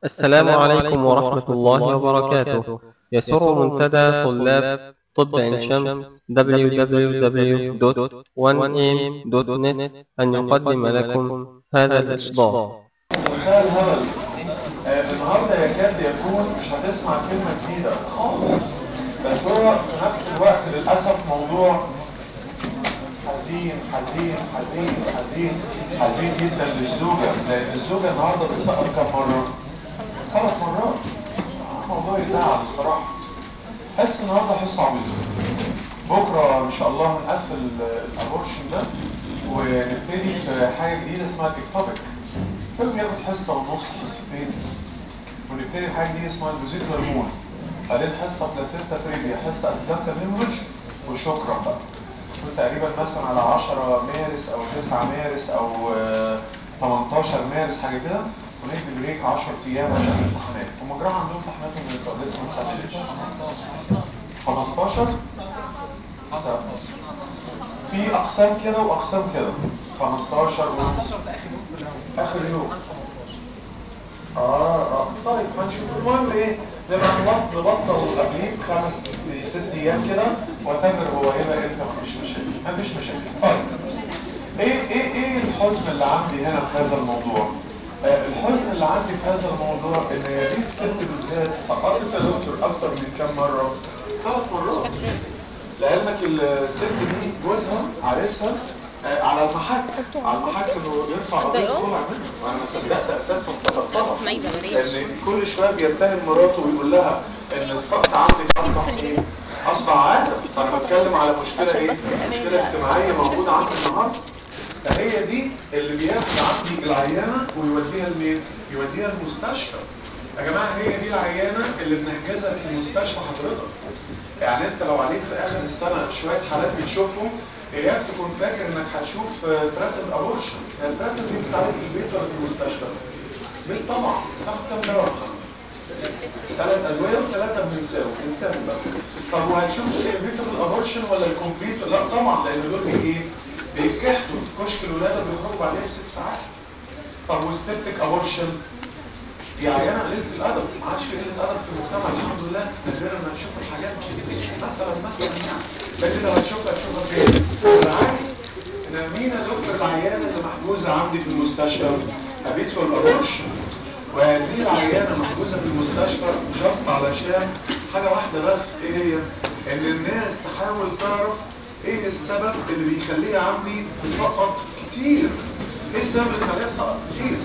السلام عليكم ورحمة الله وبركاته يسر منتدى طلاب طب عين شمس www.1am.net أن يقدم لكم هذا الإصدار خيال هبل آه، النهارده يكاد يكون مش هتسمع كلمه جديده خالص بس هو في نفس الوقت للاسف موضوع حزين حزين حزين حزين حزين جدا للزوجه لان الزوجه النهارده بتسقط كم مره؟ ثلاث مرات آه، موضوع يزعل الصراحه حس النهارده حس عبيط بكره ان شاء الله هنقفل الابورشن ده ونبتدي في حاجه جديده اسمها تيك كل ياخد حصه ونص حصتين ونبتدي حاجه جديده اسمها الفيزيت هرمون بعدين حصه بلاسينتا بريفيا حصه اسبانتا هيموريج وشكرا بقى تقريبا مثلا على 10 مارس او 9 مارس او آه، 18 مارس حاجه كده وندي بريك 10 ايام عشان الامتحانات هم جراحه عندهم امتحانات من لسه ما اتحددتش 15 في اقسام كده واقسام كده 15 و... اخر يوم اه اه طيب هنشوف المهم ايه نبقى نبط- نبطل قبليه خمس ست- ست ايام كده وتامر هو يبقى امتى مفيش مشاكل مفيش مشاكل طيب ايه ايه ايه الحزن اللي عندي هنا في هذا الموضوع؟ آه الحزن اللي عندي في هذا الموضوع ان هذه الست بالذات سقطت يا دكتور اكتر من كام مره؟ ثلاث مرات لعلمك الست دي جوزها عريسها آه، على المحك على المحك انه يرفع قضيه طلع منه وانا ما صدقت اساسا سقطتها لان كل شويه بيتهم مراته ويقول لها ان السقط عندك اصبح ايه؟ اصبح عاده فانا بتكلم على مشكله ايه؟ مشكله اجتماعيه موجوده عندي النهارده فهي دي اللي بياخد عندي العيانه ويوديها لمين؟ يوديها المستشفى يا جماعه هي دي العيانه اللي بنحجزها في المستشفى حضرتك يعني انت لو عليك في اخر السنه شويه حالات بتشوفهم اياك تكون فاكر انك هتشوف تراتب ابورشن يعني التراتب دي بتتعالج في البيت ولا في المستشفى؟ بيت طبعا تاخد كام دواء ثلاث ادويه وثلاثه بنساوي بنساوي بقى طب وهتشوف الانفيتابل ابورشن ولا الكومبليت لا طبعا لان دول ايه؟ بيتكحتوا كشك الولاده بيخرجوا بعدها بست ساعات طب والسبتك ابورشن دي عيانه قليله الادب ما عادش في قله ادب في المجتمع الحمد لله نادرا ما نشوف الحاجات دي مثلا مثلا يعني لكن لو هتشوفها هتشوفها فين؟ بالعكس انا مين يا دكتور العيانه اللي محجوزه عندي في المستشفى؟ ابيترو الابورشن وهذه العيانه محجوزه في المستشفى جاست علشان حاجه واحده بس ايه هي؟ ان الناس تحاول تعرف ايه السبب اللي بيخليها عندي تسقط كتير؟ ايه السبب اللي بيخليها تسقط كتير؟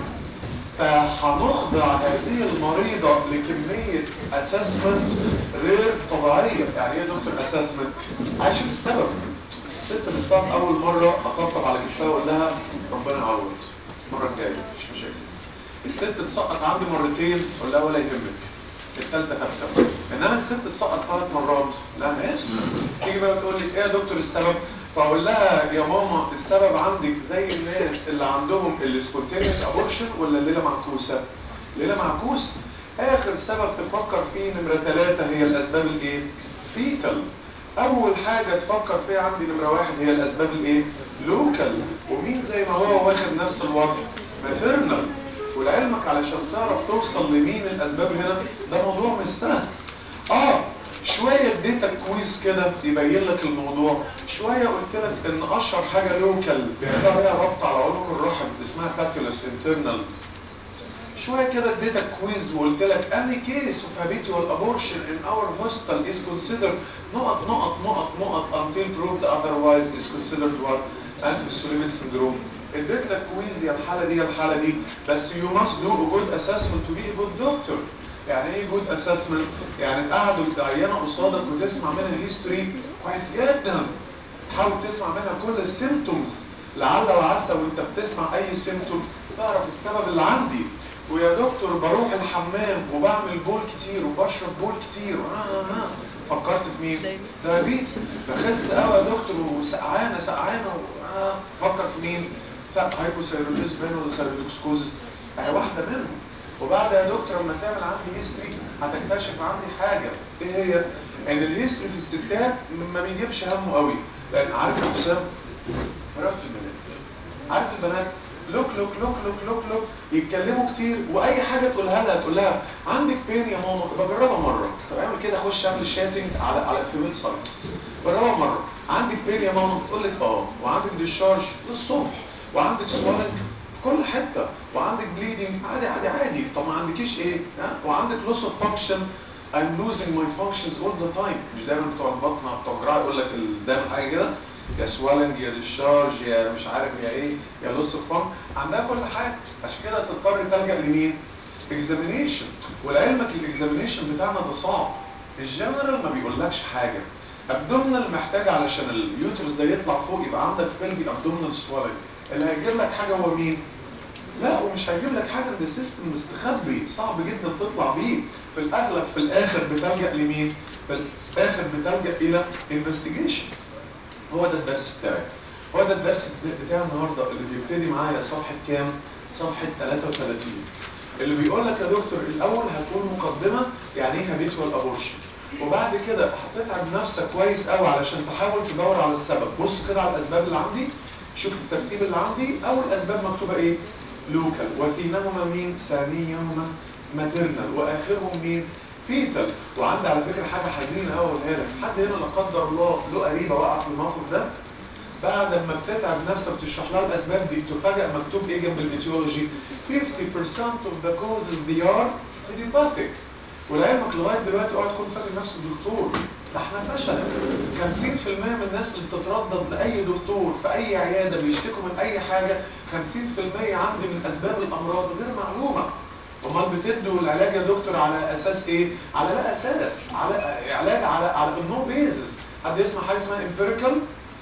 فهنخضع هذه المريضة لكمية اسسمنت غير طبيعية يعني ايه يا دكتور اسسمنت؟ عايش في السبب الست اللي صارت اول مرة اطبطب على كتفها واقول لها ربنا يعوض المرة الجاية مش مشاكل الست تسقط عندي مرتين اقول لها ولا يهمك الثالثة تبتم انما الست تسقط ثلاث مرات لا ما اسم تيجي بقى تقول لي ايه يا دكتور السبب فاقول لها يا ماما السبب عندك زي الناس اللي عندهم السبونتينيوس ابورشن ولا الليله معكوسه ليله معكوسه اخر سبب تفكر فيه نمره ثلاثة هي الاسباب الايه فيتال اول حاجه تفكر فيها عندي نمره واحد هي الاسباب الايه لوكال ومين زي ما هو واخد نفس الوضع ماتيرنال ولعلمك علشان تعرف توصل لمين الاسباب هنا ده موضوع مش سهل اه شوية اديتك كويس كده يبين لك الموضوع شوية قلت لك ان اشهر حاجة لوكال بيعملوا عليها ربط على عنق الرحم اسمها باتولس انترنال شوية كده اديتك كويز وقلت لك any case of habitual abortion in our hospital is considered نقط نقط نقط نقط until proved otherwise is considered what anti-Sullivan syndrome اديت لك كويز يا الحالة دي يا الحالة دي بس you must do a good assessment to be a good doctor يعني ايه جود اسسمنت يعني تقعد عيانه قصادك وتسمع منها هيستوري كويس جدا تحاول تسمع منها كل السيمتومز لعل وعسى وانت بتسمع اي سيمتوم تعرف السبب اللي عندي ويا دكتور بروح الحمام وبعمل بول كتير وبشرب بول كتير آه آه آه. فكرت في مين؟ دايابيتس بخس قوي يا دكتور وسقعانه سقعانه آه. فكر في مين؟ هايبوثايروديزم ولا ثايرويدوكسكوز اهي واحده منهم وبعد يا دكتور لما تعمل عندي هيستوري هتكتشف عندي حاجه ايه هي؟ ان الهيستوري في الستات ما بيجيبش همه قوي لان عارف يا حسام عرفت البنات عارف البنات لوك لوك لوك لوك لوك لوك يتكلموا كتير واي حاجه تقولها لها تقول لها عندك بين يا ماما بجربها مره طب اعمل كده خش اعمل شاتنج على على الفيميل سايتس جربها مره عندك بين يا ماما تقول لك اه وعندك ديشارج الصبح وعندك سوالك في كل حته وعندك بليدنج عادي عادي عادي طب ما عندكيش ايه ها وعندك لوس اوف فانكشن I'm losing my functions all the time مش دايما بتوع البطنه بتوع الجراحه يقول لك ال- دايما حاجه كده يا سوالنج يا ديشارج يا مش عارف يا ايه يا لوس اوف فانكشن عندها كل حاجه عشان كده تضطر تلجا لمين؟ اكزامينيشن ولعلمك الاكزامينيشن بتاعنا ده صعب الجنرال ما بيقولكش حاجه ابدومنال محتاج علشان اليوترس ده يطلع فوق يبقى عندك بلبي ابدومنال سوالنج اللي هيجيب لك حاجه هو مين؟ لا ومش هيجيب لك حاجه ده سيستم مستخبي صعب جدا تطلع بيه في الاغلب في الاخر بتلجا لمين؟ في الاخر بتلجا الى انفستيجيشن هو ده الدرس بتاعي هو ده الدرس بتاع النهارده اللي بيبتدي معايا صفحه كام؟ صفحه 33 اللي بيقول لك يا دكتور الاول هتقول مقدمه يعني ايه هابيتوال ابورشن وبعد كده هتتعب نفسك كويس قوي علشان تحاول تدور على السبب بص كده على الاسباب اللي عندي شوف الترتيب اللي عندي اول اسباب مكتوبه ايه لوكال وثينهما مين ثانيهما ماتيرنال واخرهم مين فيتال وعندي على فكره حاجه حزينه قوي اقولها لك حد هنا لا قدر الله له قريبه وقع في الموقف ده بعد ما بتتعب نفسك تشرح لها الاسباب دي تفاجئ مكتوب ايه جنب الميتيولوجي 50% of the causes they are idiopathic ولعلمك لغايه دلوقتي اوعى تكون فاكر نفسك دكتور ده احنا فشل 50% من الناس اللي بتتردد لاي دكتور في اي عياده بيشتكوا من اي حاجه 50% عندي من اسباب الامراض غير معلومه امال بتدوا العلاج يا دكتور على اساس ايه؟ على لا اساس على علاج على على النو بيزز حد يسمع حاجه اسمها امبيريكال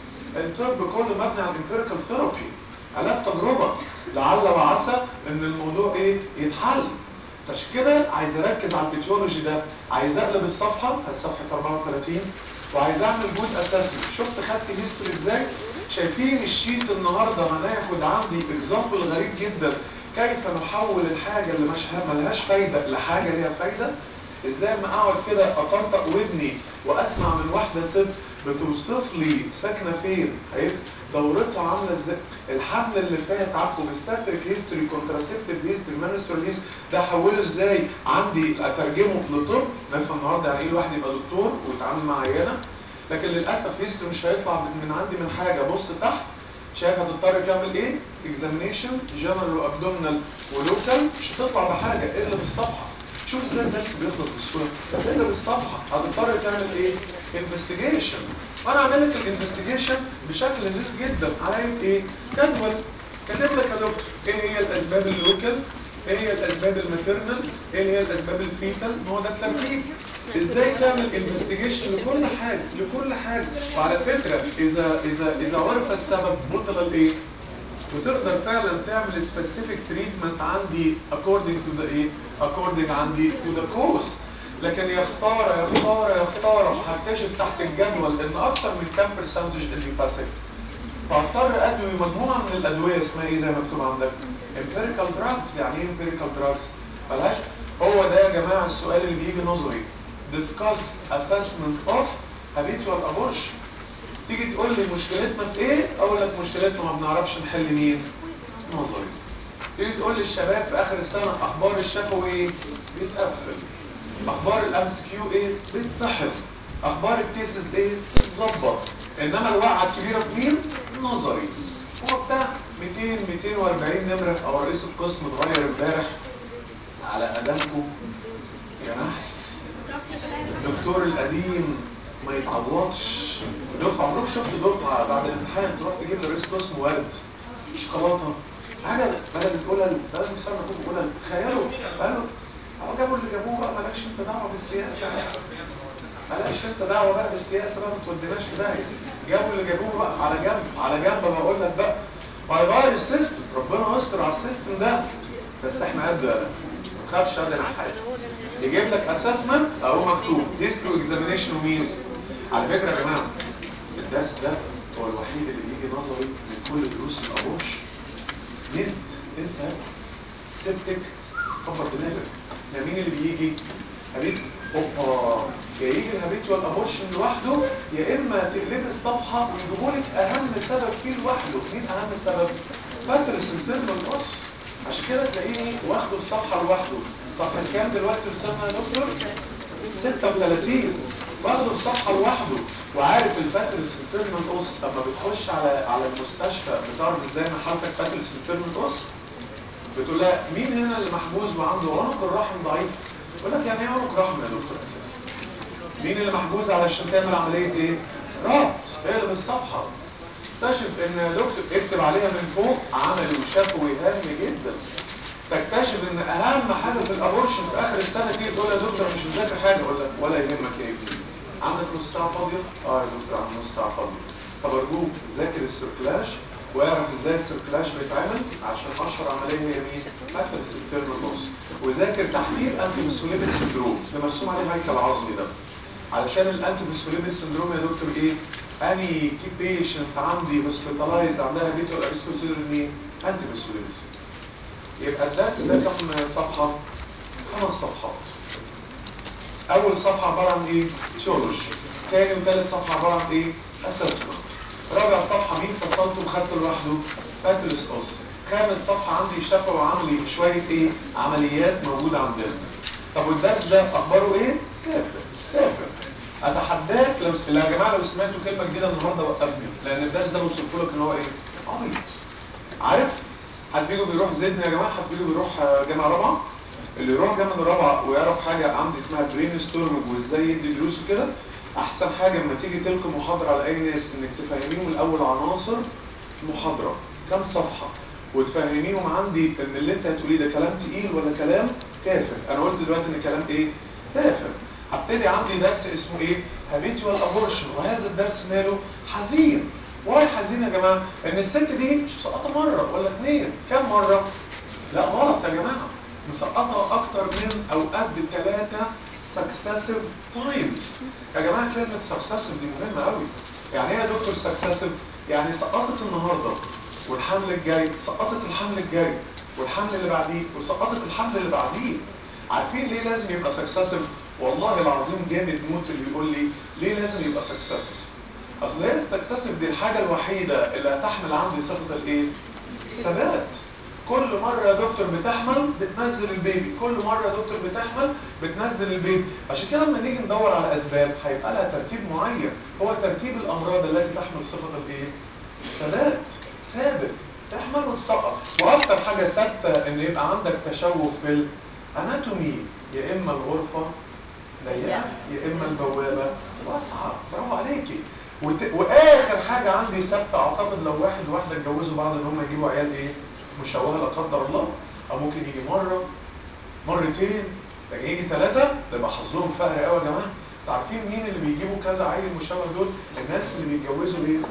الطب كله مبني على الامبيريكال ثيرابي علاج تجربه لعل وعسى ان الموضوع ايه يتحل عشان كده عايز اركز على الفيتيولوجي ده عايز اقلب الصفحه على صفحه 34 وعايز اعمل جود اسسمنت شفت خدت هيستوري ازاي شايفين الشيت النهارده هناخد عندي اكزامبل غريب جدا كيف نحول الحاجه اللي مش ملهاش فايده لحاجه ليها فايده ازاي ما اقعد كده اطرطق ودني واسمع من واحده ست بتوصف لي ساكنه فين اهي دورتها عامله ازاي الحمل اللي فات عارفه بستاتريك هيستوري كونتراسيبتيف هيستوري مانسترال هيستوري ده احوله ازاي عندي اترجمه لطب نفهم النهارده يعني ايه الواحد يبقى دكتور ويتعامل مع عيانه لكن للاسف هيستوري مش هيطلع من عندي من حاجه بص تحت شايف هتضطر تعمل ايه اكزامينيشن جنرال وابدومينال ولوكال مش هتطلع بحاجه اقلب الصفحه شوف ازاي الدرس بيخلص بسهوله اقلب الصفحه هتضطر تعمل ايه انفستيجيشن وانا اعمل لك الانفستيجيشن بشكل لذيذ جدا عايز ايه جدول كاتب لك يا دكتور ايه هي الاسباب اللوكال ايه هي الاسباب الماتيرنال ايه هي الاسباب الفيتال ما هو ده الترتيب ازاي تعمل انفستيجيشن لكل حاجه لكل حاجه وعلى فكره اذا اذا اذا عرف السبب بطل الايه وتقدر فعلا تعمل سبيسيفيك تريتمنت عندي according to the ايه according عندي to the cause لكن يا خساره يا خساره يا خساره هكتشف تحت الجدول ان اكتر من كام برسنتج اليوباسيك فاضطر ادوي مجموعه من الادويه اسمها ايه زي ما مكتوب عندك empirical drugs يعني ايه empirical drugs ملهاش هو ده يا جماعه السؤال اللي بيجي نظري discuss assessment of habitual abortion تيجي تقول لي مشكلتنا في ايه اقول لك مشكلتنا ما بنعرفش نحل مين نظري تيجي تقول لي الشباب في اخر السنه اخبار الشفوي ايه بيتقفل اخبار الام كيو ايه بيتطحن اخبار الكيسز ايه بتتظبط انما الوقعه الكبيره في مين نظري هو بتاع 200 240 نمره او رئيس القسم اتغير امبارح على ادامكم يا نحس الدكتور القديم ما يتعوضش دفعه عمرك شفت دفعه بعد الامتحان تروح تجيب لرئيس قسم ورد شوكولاته حاجه بدل القلل بدل مسمى تقول قلل تخيلوا قالوا هو جابوا اللي جابوه بقى مالكش انت دعوه بالسياسه مالكش انت دعوه بقى بالسياسه بقى ما توديناش في داهيه جابوا اللي جابوه بقى على جنب على جنب بقول لك بقى وهيغير السيستم ربنا يستر على السيستم ده بس احنا قد ما تخافش قد الحاسس يجيب لك اسسمنت اهو مكتوب هيسترو اكزامينيشن ومين على فكره يا جماعه الدرس ده هو الوحيد اللي بيجي نظري من كل دروس الابوش نزد انسى سبتك كبر دماغك ده مين اللي بيجي هبيت اوبا يا يجي الهابيتوال ابورشن لوحده يا اما تقلب الصفحه ويجيبوا لك اهم سبب فيه لوحده مين اهم سبب باترس انترنال اوس عشان كده تلاقيني واخده في صفحه لوحده صفحه كام دلوقتي وصلنا يا دكتور 36 واخده في صفحه لوحده وعارف الباترس انترنال اوس لما بتخش على على المستشفى بتعرف ازاي ان حالتك باترس انترنال اوس بتقول لها مين هنا اللي محجوز وعنده عنق الرحم ضعيف يقول لك يعني ايه عنق رحم يا دكتور اساسا مين اللي محجوز علشان تعمل عمليه ايه ربط اقلب الصفحه تكتشف ان يا دكتور اكتب عليها من فوق عملي وشفوي هام جدا تكتشف ان اهم حاجه في الابورشن في اخر السنه تيجي تقول يا دكتور أنا مش مذاكر حاجه اقول لك ولا يهمك يا ابني عندك نص ساعه فاضيه اه يا دكتور عندي نص ساعه فاضيه طب ارجوك ذاكر السيركلاج واعرف ازاي السيركلاج بيتعمل عشان اشهر عمليه هي مين؟ اكتب السيركلر نص وذاكر تحليل انتي بسوليبيد سندروم اللي مرسوم عليه هيكل عظمي ده علشان الانتي بسوليبيد سندروم يا دكتور ايه؟ اني كي بيشنت عندي هوسبيتالايزد عندها بيتو اريسكوسير مين؟ انتي بسوليبيد يبقى الدرس ده كم صفحه؟ خمس صفحات اول صفحه عباره عن ايه؟ تيولوجي ثاني وثالث صفحه عباره عن ايه؟ اسسمنت رابع صفحه مين فصلته وخدته لوحده؟ باتلس اوس خامس صفحه عندي شفا وعملي شويه ايه؟ عمليات موجوده عندنا طب والدرس ده اخباره ايه؟ كافر كافر اتحداك لو لو يا جماعه لو سمعتوا كلمه جديده النهارده وقفني لان الدرس ده بوصف لك ان هو ايه؟ عبيط عارف؟ حد فيكم بيروح زدنا يا جماعه حد فيكم بيروح جامعه رابعه اللي يروح جامعه رابعه ويعرف حاجه عندي اسمها برين ستورمنج وازاي يدي دروس وكده احسن حاجه لما تيجي تلقي محاضره على اي ناس انك تفهميهم الاول عناصر المحاضره كام صفحه وتفهميهم عندي ان اللي انت هتقوليه ده كلام تقيل ولا كلام تافه انا قلت دلوقتي ان كلام ايه تافه هبتدي عندي درس اسمه ايه هابيتوال ابورشن وهذا الدرس ماله حزين واي حزين يا جماعه ان الست دي مش مسقطه مره ولا اثنين كام مره لا غلط يا جماعه مسقطه اكتر من او قد ثلاثه successive times يا جماعه كلمه successive دي مهمه قوي يعني ايه يا دكتور successive يعني سقطت النهارده والحمل الجاي سقطت الحمل الجاي والحمل اللي بعديه وسقطت الحمل اللي بعديه عارفين ليه لازم يبقى successive والله العظيم جامد موت اللي يقول لي ليه لازم يبقى successive اصل هي السكسسيف دي الحاجه الوحيده اللي هتحمل عندي صفه الايه الثبات كل مرة يا دكتور بتحمل بتنزل البيبي كل مرة يا دكتور بتحمل بتنزل البيبي عشان كده لما نيجي ندور على اسباب هيبقى لها ترتيب معين هو ترتيب الامراض التي تحمل صفة الايه الثبات ثابت تحمل وتسقط واكتر حاجة ثابتة ان يبقى عندك تشوه في الاناتومي يا اما الغرفة ضيقة يا اما البوابة واسعة برافو عليكي وت... واخر حاجة عندي ثابتة اعتقد لو واحد وواحدة اتجوزوا بعض ان هم يجيبوا عيال ايه مشوهة لا قدر الله او ممكن يجي مرة مرتين لكن يجي ثلاثة ده يبقى حظهم فقر قوي يا جماعة عارفين مين اللي بيجيبوا كذا عيل مشوه دول الناس اللي بيتجوزوا ايه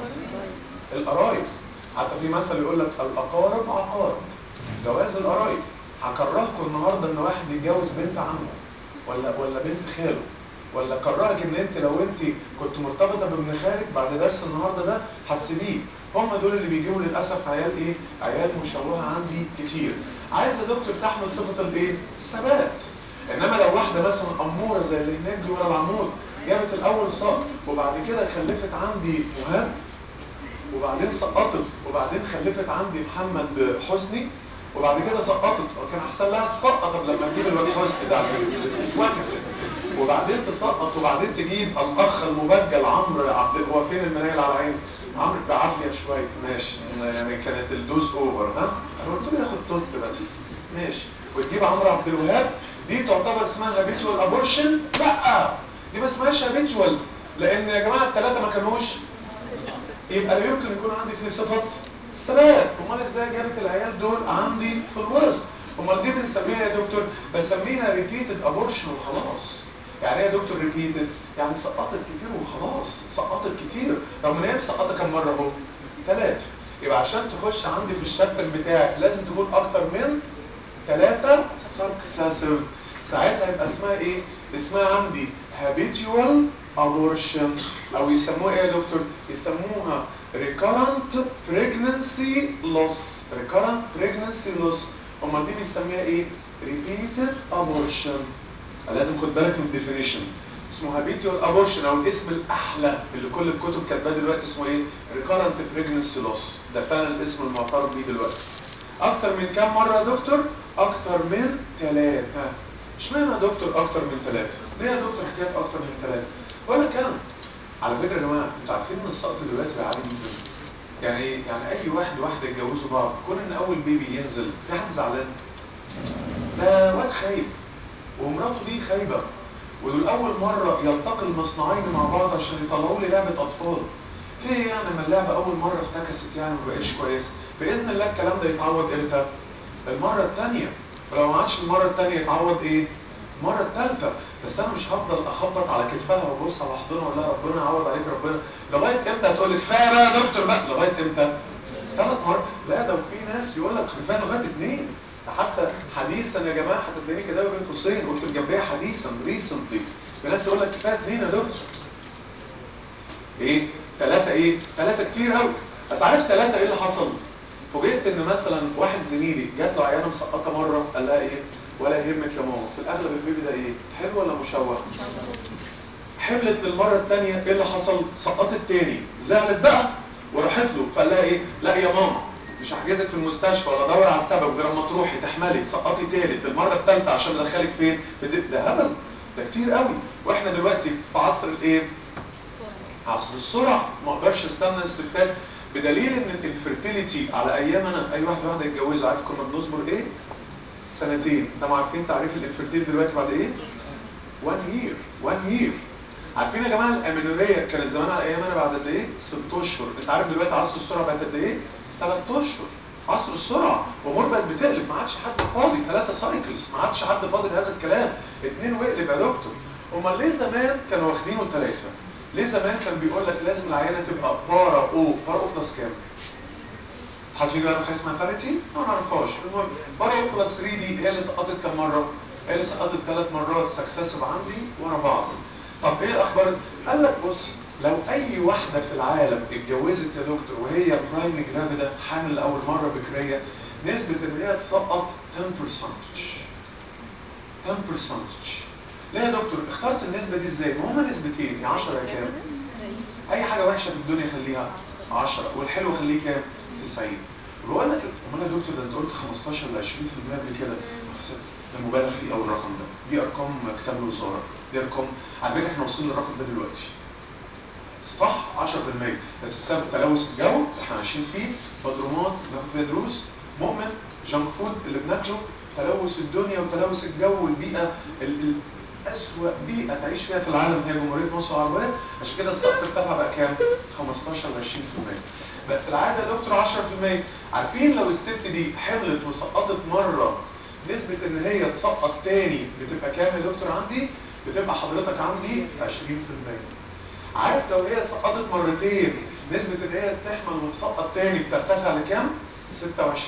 القرايب حتى في مثل يقول لك الاقارب عقارب جواز القرايب هكرهكم النهارده ان واحد يتجوز بنت عمه ولا ولا بنت خاله ولا كرهك ان انت لو انت كنت مرتبطه بابن خالك بعد درس النهارده ده هتسيبيه هم دول اللي بيجيبوا للاسف عيال ايه عيال مشوهه عندي كتير عايز يا دكتور تحمل صفه الايه الثبات انما لو واحده مثلا اموره زي اللي هناك دي ورا العمود جابت الاول سقط وبعد كده خلفت عندي مهاب وبعدين سقطت وبعدين خلفت عندي محمد حسني وبعد كده سقطت وكان احسن لها تسقط لما تجيب الواد حسني ده اتوكست وبعدين تسقط وبعدين تجيب الاخ المبجل عمرو عبد هو فين المنايل على عينه عمرو بعافيه شويه ماشي يعني كانت الدوز اوفر ها انا قلت له ياخد توت بس ماشي وتجيب عمرو عبد الوهاب دي تعتبر اسمها هابيتوال ابورشن لا دي ما اسمهاش هابيتوال لان يا جماعه الثلاثه ما كانوش يبقى لا يمكن يكون عندي في صفه ثبات امال ازاي جابت العيال دول عندي في الوسط امال دي بنسميها يا دكتور بسميها ريبيتد ابورشن وخلاص يعني ايه يا دكتور ريبيتد يعني سقطت كتير وخلاص سقطت كتير رغم ان هي مسقطه كم مره اهو ثلاثه يبقى عشان تخش عندي في الشابتر بتاعك لازم تكون اكتر من ثلاثه سكسسيف ساعتها يبقى اسمها ايه اسمها عندي habitual abortion او يسموها ايه يا دكتور يسموها recurrent pregnancy loss recurrent pregnancy loss امال دي بيسميها ايه repeated abortion لازم خد بالك من الديفينيشن اسمه هابيتيوال ابورشن او الاسم الاحلى اللي كل الكتب كاتباه دلوقتي اسمه ايه ريكارنت بريجنسي لوس ده فعلا الاسم المعترف بيه دلوقتي اكتر من كام مره يا دكتور اكتر من ثلاثه اشمعنى يا دكتور اكتر من ثلاثه ليه يا دكتور حكايه اكتر من ثلاثه ولا كام على فكره يا جماعه انتوا عارفين ان السقط دلوقتي بقى عالي جدا يعني ايه يعني اي واحد واحده يتجوزوا بعض كون ان اول بيبي ينزل في حد زعلان ده واد خايب ومراته دي خايبه ودول اول مره يلتقي المصنعين مع بعض عشان يطلعوا لي لعبه اطفال في ايه يعني ما اللعبه اول مره افتكست يعني ما بقتش كويسه باذن الله الكلام ده يتعوض امتى المره الثانيه ولو ما عادش المره الثانيه يتعوض ايه المره الثالثه بس انا مش هفضل اخبط على كتفها وابص على حضنها ولا ربنا يعوض عليك ربنا لغايه امتى هتقول لك كفايه بقى يا دكتور بقى لغايه امتى ثلاث مرات لا ده وفي ناس يقول لك كفايه لغايه اثنين ده حتى حديثا يا جماعه هتلاقيني كده بين قوسين قلت الجنبيه حديثا ريسنتلي في ناس تقول لك كفايه اثنين يا دكتور ايه ثلاثه ايه ثلاثه كتير قوي بس عارف ثلاثه ايه اللي حصل فوجئت ان مثلا واحد زميلي جات له عيانه مسقطه مره قال لها ايه ولا يهمك يا ماما في الاغلب البيبي ده ايه حلو ولا مشوه حملت للمره الثانيه ايه اللي حصل سقطت تاني زعلت بقى وراحت له فقال لها ايه لا يا ماما مش هحجزك في المستشفى ولا ادور على السبب غير اما تروحي تحملي تسقطي تالت المره الثالثه عشان ادخلك فين ده هبل ده كتير قوي واحنا دلوقتي في عصر الايه عصر السرعه ما اقدرش استنى الستات بدليل ان الفيرتيليتي على ايام انا اي واحد واحده يتجوزوا عارف كنا بنصبر ايه سنتين انتوا عارفين تعريف الانفيرتيليتي دلوقتي بعد ايه 1 يير 1 يير عارفين يا جماعه الامينوريه كانت زمان على ايام انا بعد قد ايه 6 اشهر انت عارف دلوقتي عصر السرعه بعد قد ايه 3 اشهر عصر السرعه وامور بقت بتقلب ما عادش حد فاضي ثلاثه سايكلز ما عادش حد فاضي لهذا الكلام اثنين واقلب يا دكتور امال ليه زمان كانوا واخدينه ثلاثه ليه زمان كان بيقول لك لازم العينه تبقى بارا او بارا او بلس كام حد فيكم يعرف حاجه اسمها باريتي؟ ما نعرفهاش المهم بارا او بلس 3 دي هي اللي سقطت كام مره؟ هي اللي سقطت ثلاث مرات سكسسيف عندي ورا بعض طب ايه الاخبار؟ قال لك بص لو اي واحده في العالم اتجوزت يا دكتور وهي برايم جرافيدا حامل لاول مره بكريه نسبه ان هي تسقط 10% 10% ليه يا دكتور اخترت النسبه دي ازاي؟ ما هما نسبتين يا 10 يا كام؟ اي حاجه وحشه في الدنيا خليها 10 والحلو خليه كام؟ 90 بقول لك امال يا دكتور ده انت قلت 15 ل 20% قبل كده ده مبالغ فيه قوي الرقم ده دي ارقام كتاب الوزاره دي ارقام على فكره احنا وصلنا للرقم ده دلوقتي صح 10% بس بسبب تلوث الجو احنا عايشين فيه بدرومات بناخد فيها دروس مؤمن جانك فود اللي بناكله تلوث الدنيا وتلوث الجو والبيئه ال أسوأ بيئة تعيش فيها في العالم هي جمهورية مصر العربية عشان كده السقط ارتفع بقى كام؟ 15 ل 20% بس العادة يا دكتور 10% عارفين لو الست دي حملت وسقطت مرة نسبة ان هي تسقط تاني بتبقى كام يا دكتور عندي؟ بتبقى حضرتك عندي 20% عارف لو هي سقطت مرتين نسبة ان هي تحمل وتسقط تاني بترتفع لكام؟ 26%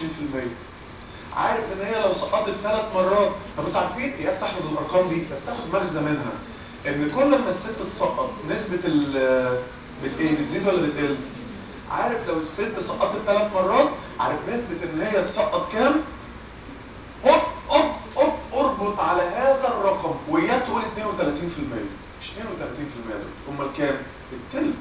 عارف ان هي لو سقطت ثلاث مرات طب انتوا عارفين هي بتحفظ الارقام دي بس تاخد مغزى منها ان كل ما الست تسقط نسبة ال بت ايه بتزيد ولا بتقل؟ عارف لو الست سقطت ثلاث مرات عارف نسبة ان هي تسقط كام؟ هوب هوب هوب اربط على هذا الرقم وياك تقول 32% مش 32% دول امال كام؟ التلت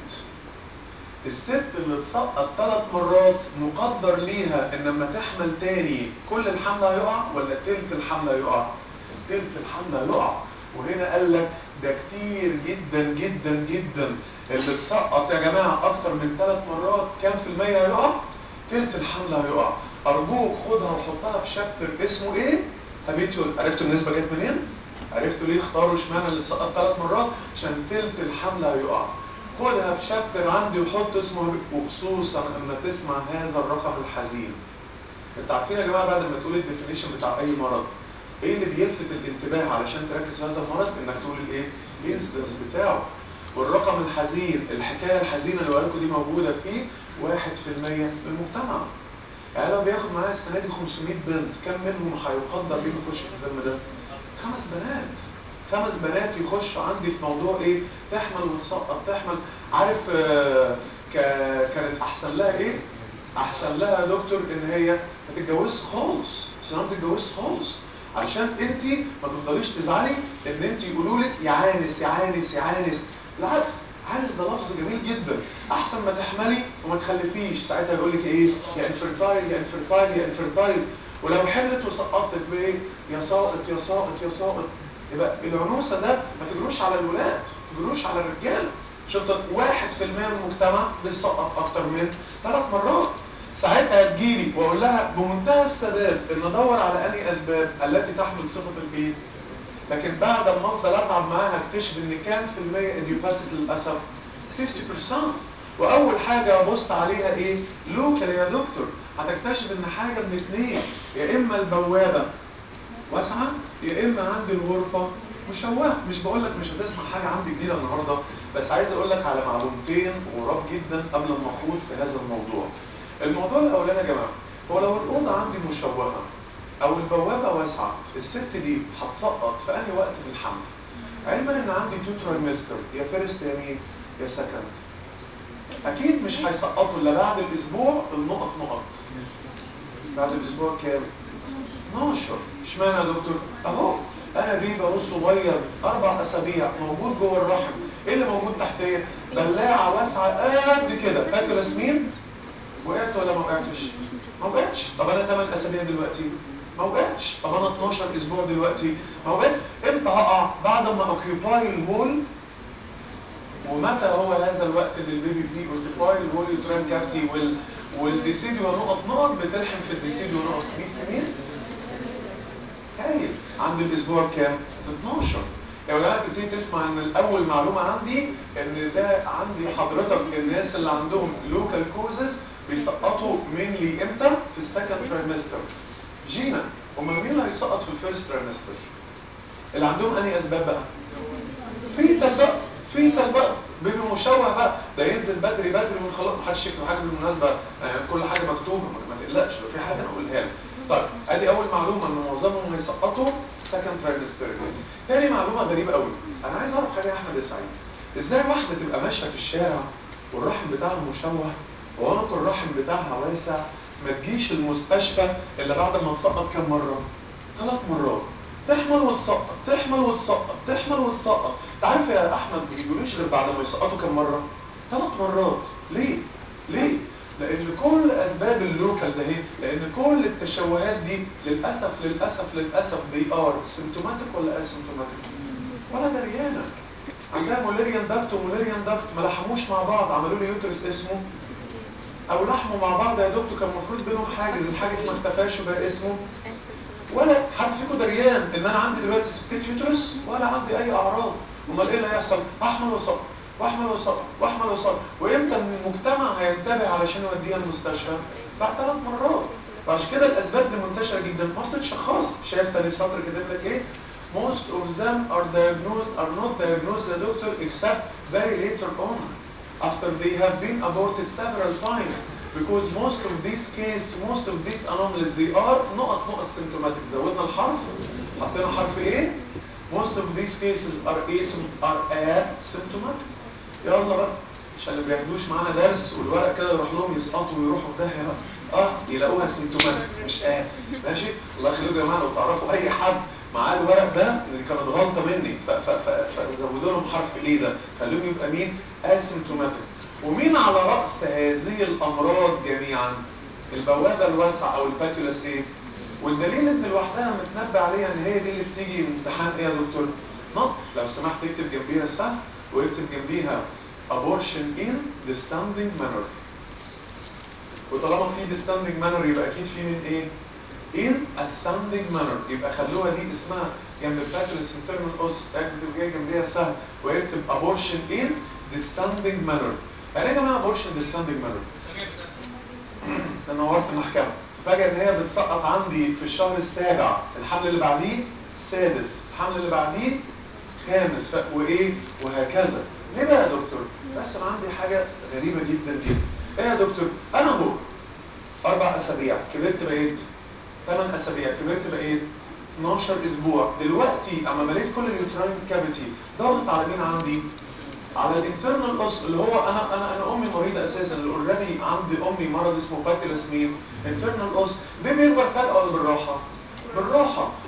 الست اللي تسقط ثلاث مرات مقدر ليها ان لما تحمل تاني كل الحمل هيقع ولا تلت الحمل هيقع؟ تلت الحمل هيقع وهنا قال لك ده كتير جدا جدا جدا اللي تسقط يا جماعه اكتر من ثلاث مرات كام في المية هيقع؟ تلت الحمل هيقع ارجوك خدها وحطها في شابتر اسمه ايه؟ هابيتيول عرفتوا النسبه جت منين؟ عرفتوا ليه اختاروا اشمعنى اللي سقط ثلاث مرات؟ عشان تلت الحمل هيقع خدها في شابتر عندي وحط اسمه وخصوصا لما تسمع هذا الرقم الحزين انت عارفين يا جماعه بعد ما تقول الديفينيشن بتاع اي مرض ايه اللي بيلفت الانتباه علشان تركز في هذا المرض انك تقول الايه الانسدنس بتاعه والرقم الحزين الحكايه الحزينه اللي لكم دي موجوده فيه 1% من المجتمع يعني لو بياخد معايا السنه دي 500 بنت كم منهم هيقدر ليه يخش في الفيلم ده خمس بنات خمس بنات يخش عندي في موضوع ايه تحمل وتسقط تحمل عارف آه كانت احسن لها ايه احسن لها يا دكتور ان هي ما تتجوزش خالص بس ما تتجوزش خالص علشان انت ما تفضليش تزعلي ان انت يقولوا لك يا عانس يا عانس يا عانس بالعكس عانس ده لفظ جميل جدا احسن ما تحملي وما تخلفيش ساعتها يقول لك ايه يا انفرتايل يا انفرتايل يا انفرتايل ولو حملت وسقطت بايه يا ساقط يا ساقط يا ساقط يبقى العنوسه ده ما تجروش على الولاد ما تجروش على الرجاله شفت واحد في المية من المجتمع بيسقط اكتر من ثلاث مرات ساعتها تجيلي واقول لها بمنتهى السداد ان ادور على انهي اسباب التي تحمل صفه الايه لكن بعد ما افضل اتعب معاها اكتشف ان كام في المية اديوباسيتي للاسف 50% واول حاجه ابص عليها ايه لوكال يا دكتور هتكتشف ان حاجه من اثنين يا اما البوابه واسعه يا اما عندي الغرفه مشوهه مش بقول لك مش هتسمع حاجه عندي جديده النهارده بس عايز اقول لك على معلومتين غراب جدا قبل ما اخوض في هذا الموضوع الموضوع الاولاني يا جماعه هو لو الاوضه عندي مشوهه او البوابه واسعه الست دي هتسقط في انهي وقت في الحمل علما ان عندي تو ترايمستر يا فيرست يا مين يا سكند اكيد مش هيسقطوا الا بعد الاسبوع النقط نقط بعد الاسبوع كام 12 اشمعنى يا دكتور اهو انا بيبي اهو صغير اربع اسابيع موجود جوه الرحم ايه اللي موجود تحتيه بلاعه واسعه قد كده فاكر ياسمين وقعت ولا ما وقعتش ما وقعتش طب انا 8 اسابيع دلوقتي ما وقعتش طب انا 12 اسبوع دلوقتي ما وقعتش امتى هقع بعد ما اوكيوباي الهول ومتى هو هذا الوقت اللي البيبي فيه اوكيوباي الهول يوتران كافتي وال والديسيديو نقط نقط بتلحم في الديسيديو نقط مين في مين هايل عند الاسبوع كام 12 يا ولاد تبتدي تسمع ان الاول معلومه عندي ان ده عندي حضرتك الناس اللي عندهم لوكال كوزز بيسقطوا مينلي امتى في السكند ترايمستر جينا امال مين اللي هيسقط في الفيرست ترايمستر اللي عندهم انهي اسباب بقى فيتال بقى فيتال بقى بيبي مشوه بقى ده ينزل بدري بدري ونخلص محدش يكتب حاجه بالمناسبه يعني كل حاجه مكتوبه ما تقلقش لو في حاجه انا اقولها لك طيب ادي اول معلومه ان معظمهم هيسقطوا سكند ترايمستر تاني معلومه غريبه قوي انا عايز اعرف حاجه يا احمد يا سعيد ازاي واحده تبقى ماشيه في الشارع والرحم بتاعها مشوه وعنق الرحم بتاعها واسع ما تجيش المستشفى الا بعد ما تسقط كام مره ثلاث مرات تحمل وتسقط تحمل وتسقط تحمل وتسقط انت عارف يا احمد ما بيجوليش غير بعد ما يسقطوا كام مره ثلاث مرات ليه ليه لان كل اسباب اللوكال ده ايه لان كل التشوهات دي للاسف للاسف للاسف دي ار سيمتوماتيك ولا اسيمتوماتيك ولا دريانه عندها موليريان داكت وموليريان داكت ما لحموش مع بعض عملوا لي يوترس اسمه او لحموا مع بعض يا دكتور كان المفروض بينهم حاجز الحاجز ما اختفاش وبقى اسمه ولا حد فيكم دريان ان انا عندي دلوقتي سبتيت يوترس ولا عندي اي اعراض امال ايه اللي هيحصل احمل وسقط واحمل وسقط واحمل وسقط وامتى ان المجتمع هينتبه علشان يوديها المستشفى بعد ثلاث مرات وعشان كده الاسباب دي منتشره جدا ما بتتشخص شايف تاني سطر كاتب لك ايه most of them are diagnosed are not diagnosed the doctor except very later on after they have been aborted several times because most of these cases most of these anomalies they are نقط نقط symptomatic زودنا الحرف حطينا حرف ايه most of these cases are asym- are asymptomatic يلا بقى عشان اللي بياخدوش معانا درس والورق كده يروح لهم يسقطوا ويروحوا في داهيه بقى اه يلاقوها سيمتوماتيك مش اه ماشي الله يخليكم يا جماعه لو تعرفوا اي حد معاه الورق ده اللي كانت غلطه مني ف- ف- ف- فزودوا لهم حرف ايه ده خليهم يبقى مين اسيمتوماتيك ومين على راس هذه الامراض جميعا البوابه الواسعه او الباتيولاس ايه والدليل ان لوحدها متنبأ عليها ان هي دي اللي بتيجي من امتحان ايه يا دكتور نط لو سمحت اكتب جنبيها سهم واكتب جنبيها abortion in descending manner وطالما في descending manner يبقى اكيد في من ايه in ascending manner يبقى خلوها دي اسمها جنب الباتريس internal os اكتب جاي جنبيها سهم ويكتب abortion in descending manner يعني ايه يا جماعه abortion descending manner انا نورت المحكمه فجأة ان هي بتسقط عندي في الشهر السابع الحمل اللي بعديه السادس الحمل اللي بعديه خامس ف... وايه وهكذا ليه بقى يا دكتور بس انا عندي حاجة غريبة جدا جدا ايه يا دكتور انا هو اربع اسابيع كبرت بقيت 8 اسابيع كبرت بقيت 12 اسبوع دلوقتي اما مليت كل اليوتراين كافيتي ضغط على مين عندي على الانترنال اوس اللي هو انا انا انا امي مريضه اساسا اللي اوريدي عندي امي مرض اسمه باتيلاس مين انترنال اوس بيبي يكبر فجاه ولا بالراحه بالراحه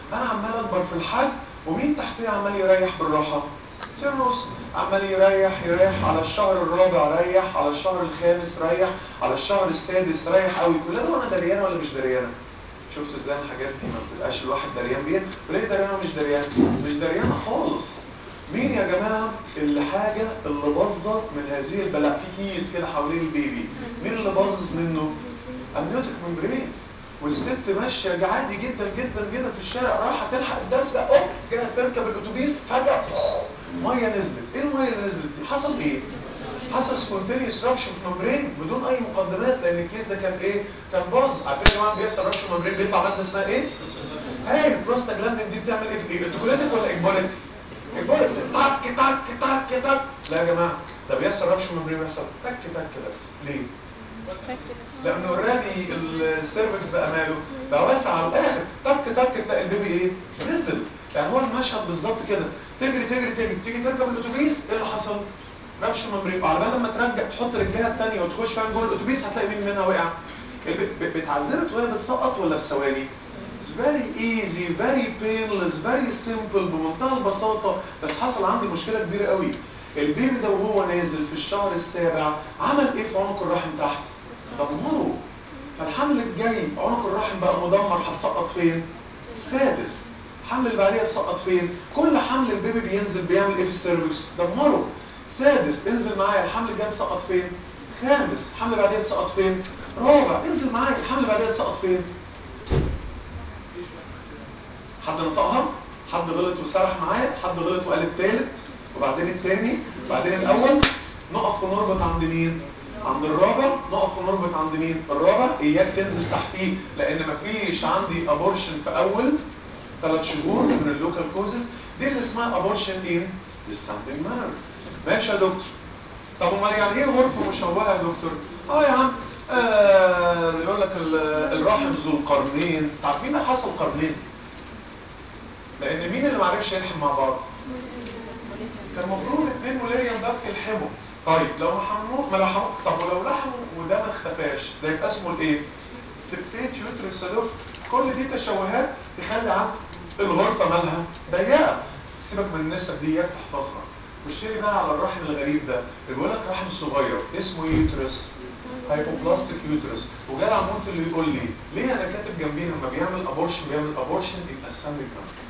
انا عمال اكبر في الحجم ومين تحتيه عمال يريح بالراحه تيرنوس عمال يريح يريح على الشهر الرابع ريح على الشهر الخامس ريح على الشهر السادس ريح قوي كلنا وانا دريانه ولا مش دريانه شفتوا ازاي الحاجات دي ما بتبقاش الواحد دريان بيها وليه دريان ومش دريان مش دريانه خالص مين يا جماعه اللي حاجه اللي باظت من هذه البلاء في كيس كده حوالين البيبي مين اللي باظت منه امنيوتيك ممبرين والست ماشيه عادي جدا جدا جدا في الشارع رايحه تلحق الدرس بقى اوب جايه تركب الاتوبيس فجاه ميه نزلت ايه الميه اللي نزلت دي حصل ايه حصل سبونتينيوس رابشن في ممبرين بدون اي مقدمات لان الكيس ده كان ايه كان باظ عارفين يا جماعه بيحصل رابشن ممبرين بيطلع ماده اسمها ايه هاي البروستاجلاندين دي بتعمل ايه في ايه انتوكوليتك ولا اكبوليك اكبوليك تك تك تك تك لا يا جماعه ده بيحصل رابشن ممبرين بيحصل تك تك بس ليه لانه اوريدي السيرفكس بقى ماله بقى واسع على الاخر تك تك تلاقي البيبي ايه نزل يعني هو المشهد بالظبط كده تجري تجري تجري تيجي تركب الاتوبيس ايه اللي حصل ربش ممرين وعلى بال لما ترجع تحط رجليها الثانيه وتخش فعلا جوه الاتوبيس هتلاقي مين منها وقع بتعذبت وهي بتسقط ولا في ثواني very easy very painless very simple بمنتهى البساطه بس حصل عندي مشكله كبيره قوي البيبي ده وهو نازل في الشهر السابع عمل ايه في عنق الرحم تحت دمره فالحمل الجاي عنق الرحم بقى مدمر هتسقط فين السادس الحمل اللي بعديها تسقط فين كل حمل البيبي بينزل بيعمل ايه في السيرفكس دمره سادس انزل معايا الحمل الجاي تسقط فين خامس الحمل اللي بعديها تسقط فين رابع انزل معايا الحمل اللي بعديها تسقط فين حد نطقها حد غلط وسرح معايا حد غلط وقال الثالث وبعدين الثاني وبعدين الاول نقف ونربط عند مين عند الرابع نقف ونربط عند مين الرابع اياك تنزل تحتيه لان مفيش عندي ابورشن في اول ثلاث شهور من اللوكال كوزز دي اللي اسمها ابورشن ايه الستاندنج مانر ماشي يا دكتور طب امال يعني ايه غرفه مشوهه يا دكتور اه يا عم آه يقول لك الرحم ذو القرنين عارفين حصل قرنين لان مين اللي ما عرفش يلحم مع بعض كان المفروض اثنين وليا باب يلحموا طيب لو حموه ما لحموا طب ولو لحموا وده ما اختفاش ده يبقى اسمه الايه السبتيت يوترس كل دي تشوهات تخلي عند الغرفه مالها ضيقه سيبك من النسب دي تحفظها والشيء بقى على الرحم الغريب ده بيقول لك رحم صغير اسمه يوترس هايبوبلاستيك يوترس وجال عمود اللي يقول لي ليه انا كاتب جنبيه لما بيعمل ابورشن بيعمل ابورشن يبقى السامبل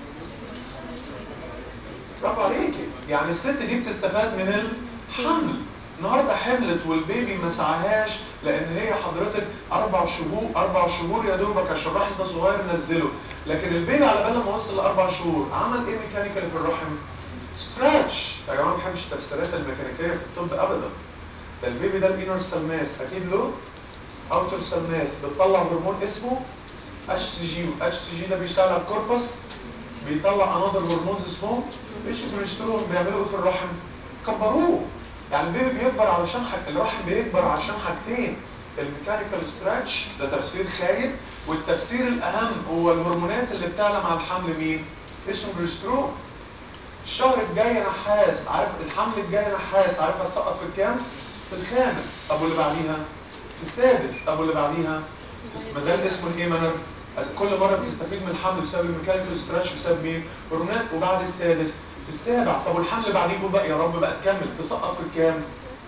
برافو عليكي يعني الست دي بتستفاد من الحمل النهارده حملت والبيبي ما سعاهاش لان هي حضرتك اربع شهور اربع شهور يا دوبك عشان الرحم ده صغير نزله لكن البيبي على بال ما وصل لاربع شهور عمل ايه ميكانيكال في الرحم؟ ستراتش يا جماعه ما بحبش التفسيرات الميكانيكيه في الطب ابدا ده البيبي ده الانر سلماس اكيد له اوتر سلماس بتطلع هرمون اسمه اتش سي جي اتش سي جي ده بيشتغل على الكوربس بيطلع انذر هرمونز اسمه ايش الكوليسترول بيعملوا ايه في الرحم؟ كبروه يعني البيبي بيكبر علشان حاجة الرحم بيكبر عشان حاجتين الميكانيكال ستراتش ده تفسير خايب والتفسير الاهم هو الهرمونات اللي بتعلى مع الحمل مين اسمه بروسترون الشهر الجاي نحاس عارف الحمل الجاي نحاس عارف هتسقط في كام في الخامس ابو اللي بعديها في السادس ابو اللي بعديها ما ده الاسم الايه مانر كل مره بتستفيد من الحمل بسبب الميكانيكال ستراتش بسبب مين هرمونات وبعد السادس في السابع طب والحمل اللي بعديه يقول بقى يا رب بقى تكمل تسقط في الكام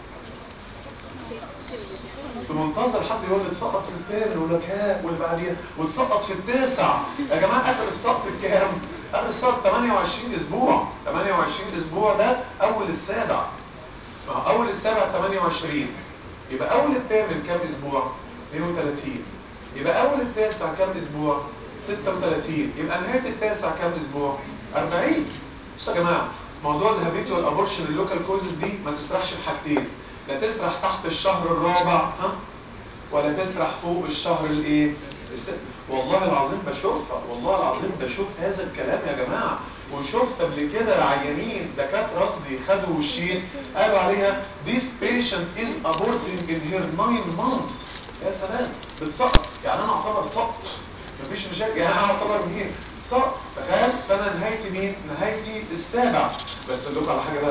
في منتظر حد يقول لي تسقط في الثامن يقول لك ها واللي بعديها وتسقط في التاسع يا جماعه اخر السقط الكام اخر السقط 28 اسبوع 28 اسبوع ده اول السابع اول السابع 28 يبقى اول الثامن كام اسبوع 32 يبقى اول التاسع كام اسبوع 36 يبقى نهايه التاسع كام اسبوع 40 بصوا يا جماعه موضوع الهابيتي والابورشن اللوكال كوزز دي ما تسرحش في حاجتين لا تسرح تحت الشهر الرابع ها ولا تسرح فوق الشهر الايه والله العظيم بشوفها والله العظيم بشوف هذا الكلام يا جماعه وشفت قبل كده عيانين دكاتره قصدي خدوا وشين قالوا عليها this patient is aborting in her 9 months يا سلام بتسقط يعني انا اعتبر سقط مفيش مشاكل يعني انا اعتبر مين سقط تخيل فانا نهايتي مين نهايتي السابع بس اقول لكم على حاجه بقى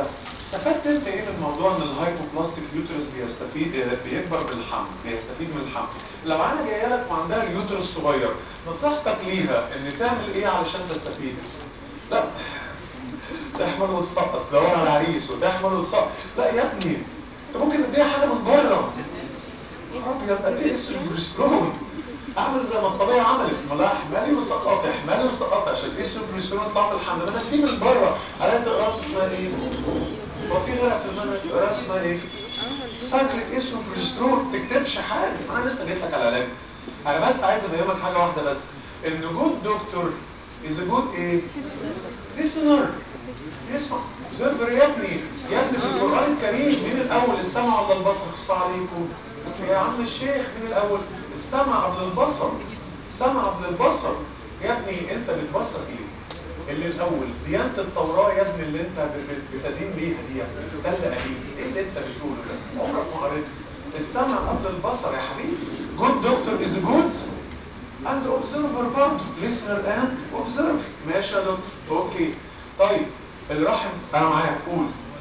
استفدت انت ايه من الموضوع ان الهايبوبلاستيك يوترس بيستفيد بيكبر بالحمل بيستفيد من الحمل لو انا جايه لك وعندها اليوترس صغير نصيحتك ليها ان تعمل ايه علشان تستفيد لا تحمل وتسقط تدور على عريس وتحمل وتسقط لا يا ابني انت ممكن تديها حاجه من بره ابيض قد ايه البروسترون اعمل زي ما الطبيعه عملت ما لا احملي وسقطي احملي وسقطي عشان ايه البروسترون يطلع من الحمل انا اديه من بره قالت راس اسمها ايه هو في غيرها في المنهج راس اسمها ايه سايكليك اسمه بروسترون تكتبش حاجه انا لسه جيت لك على العلاج انا بس عايز افهمك حاجه واحده بس ان جود دكتور از جود ايه listener يسمع زبر يا ابني يا ابني في القرآن الكريم مين الأول السمع ولا البصر خص عليكم يا عم الشيخ مين الأول السمع قبل البصر السمع قبل البصر يا ابني انت بتبصر ايه اللي الأول ديانة التوراة يا ابني اللي انت بتدين بيها دي يا ابني ده اللي قديم ايه اللي انت بتقوله ده عمرك ما قريت السمع قبل البصر يا حبيبي جود دكتور از جود and observer برضه listener and observe ماشي يا دكتور اوكي طيب الرحم انا معاك قول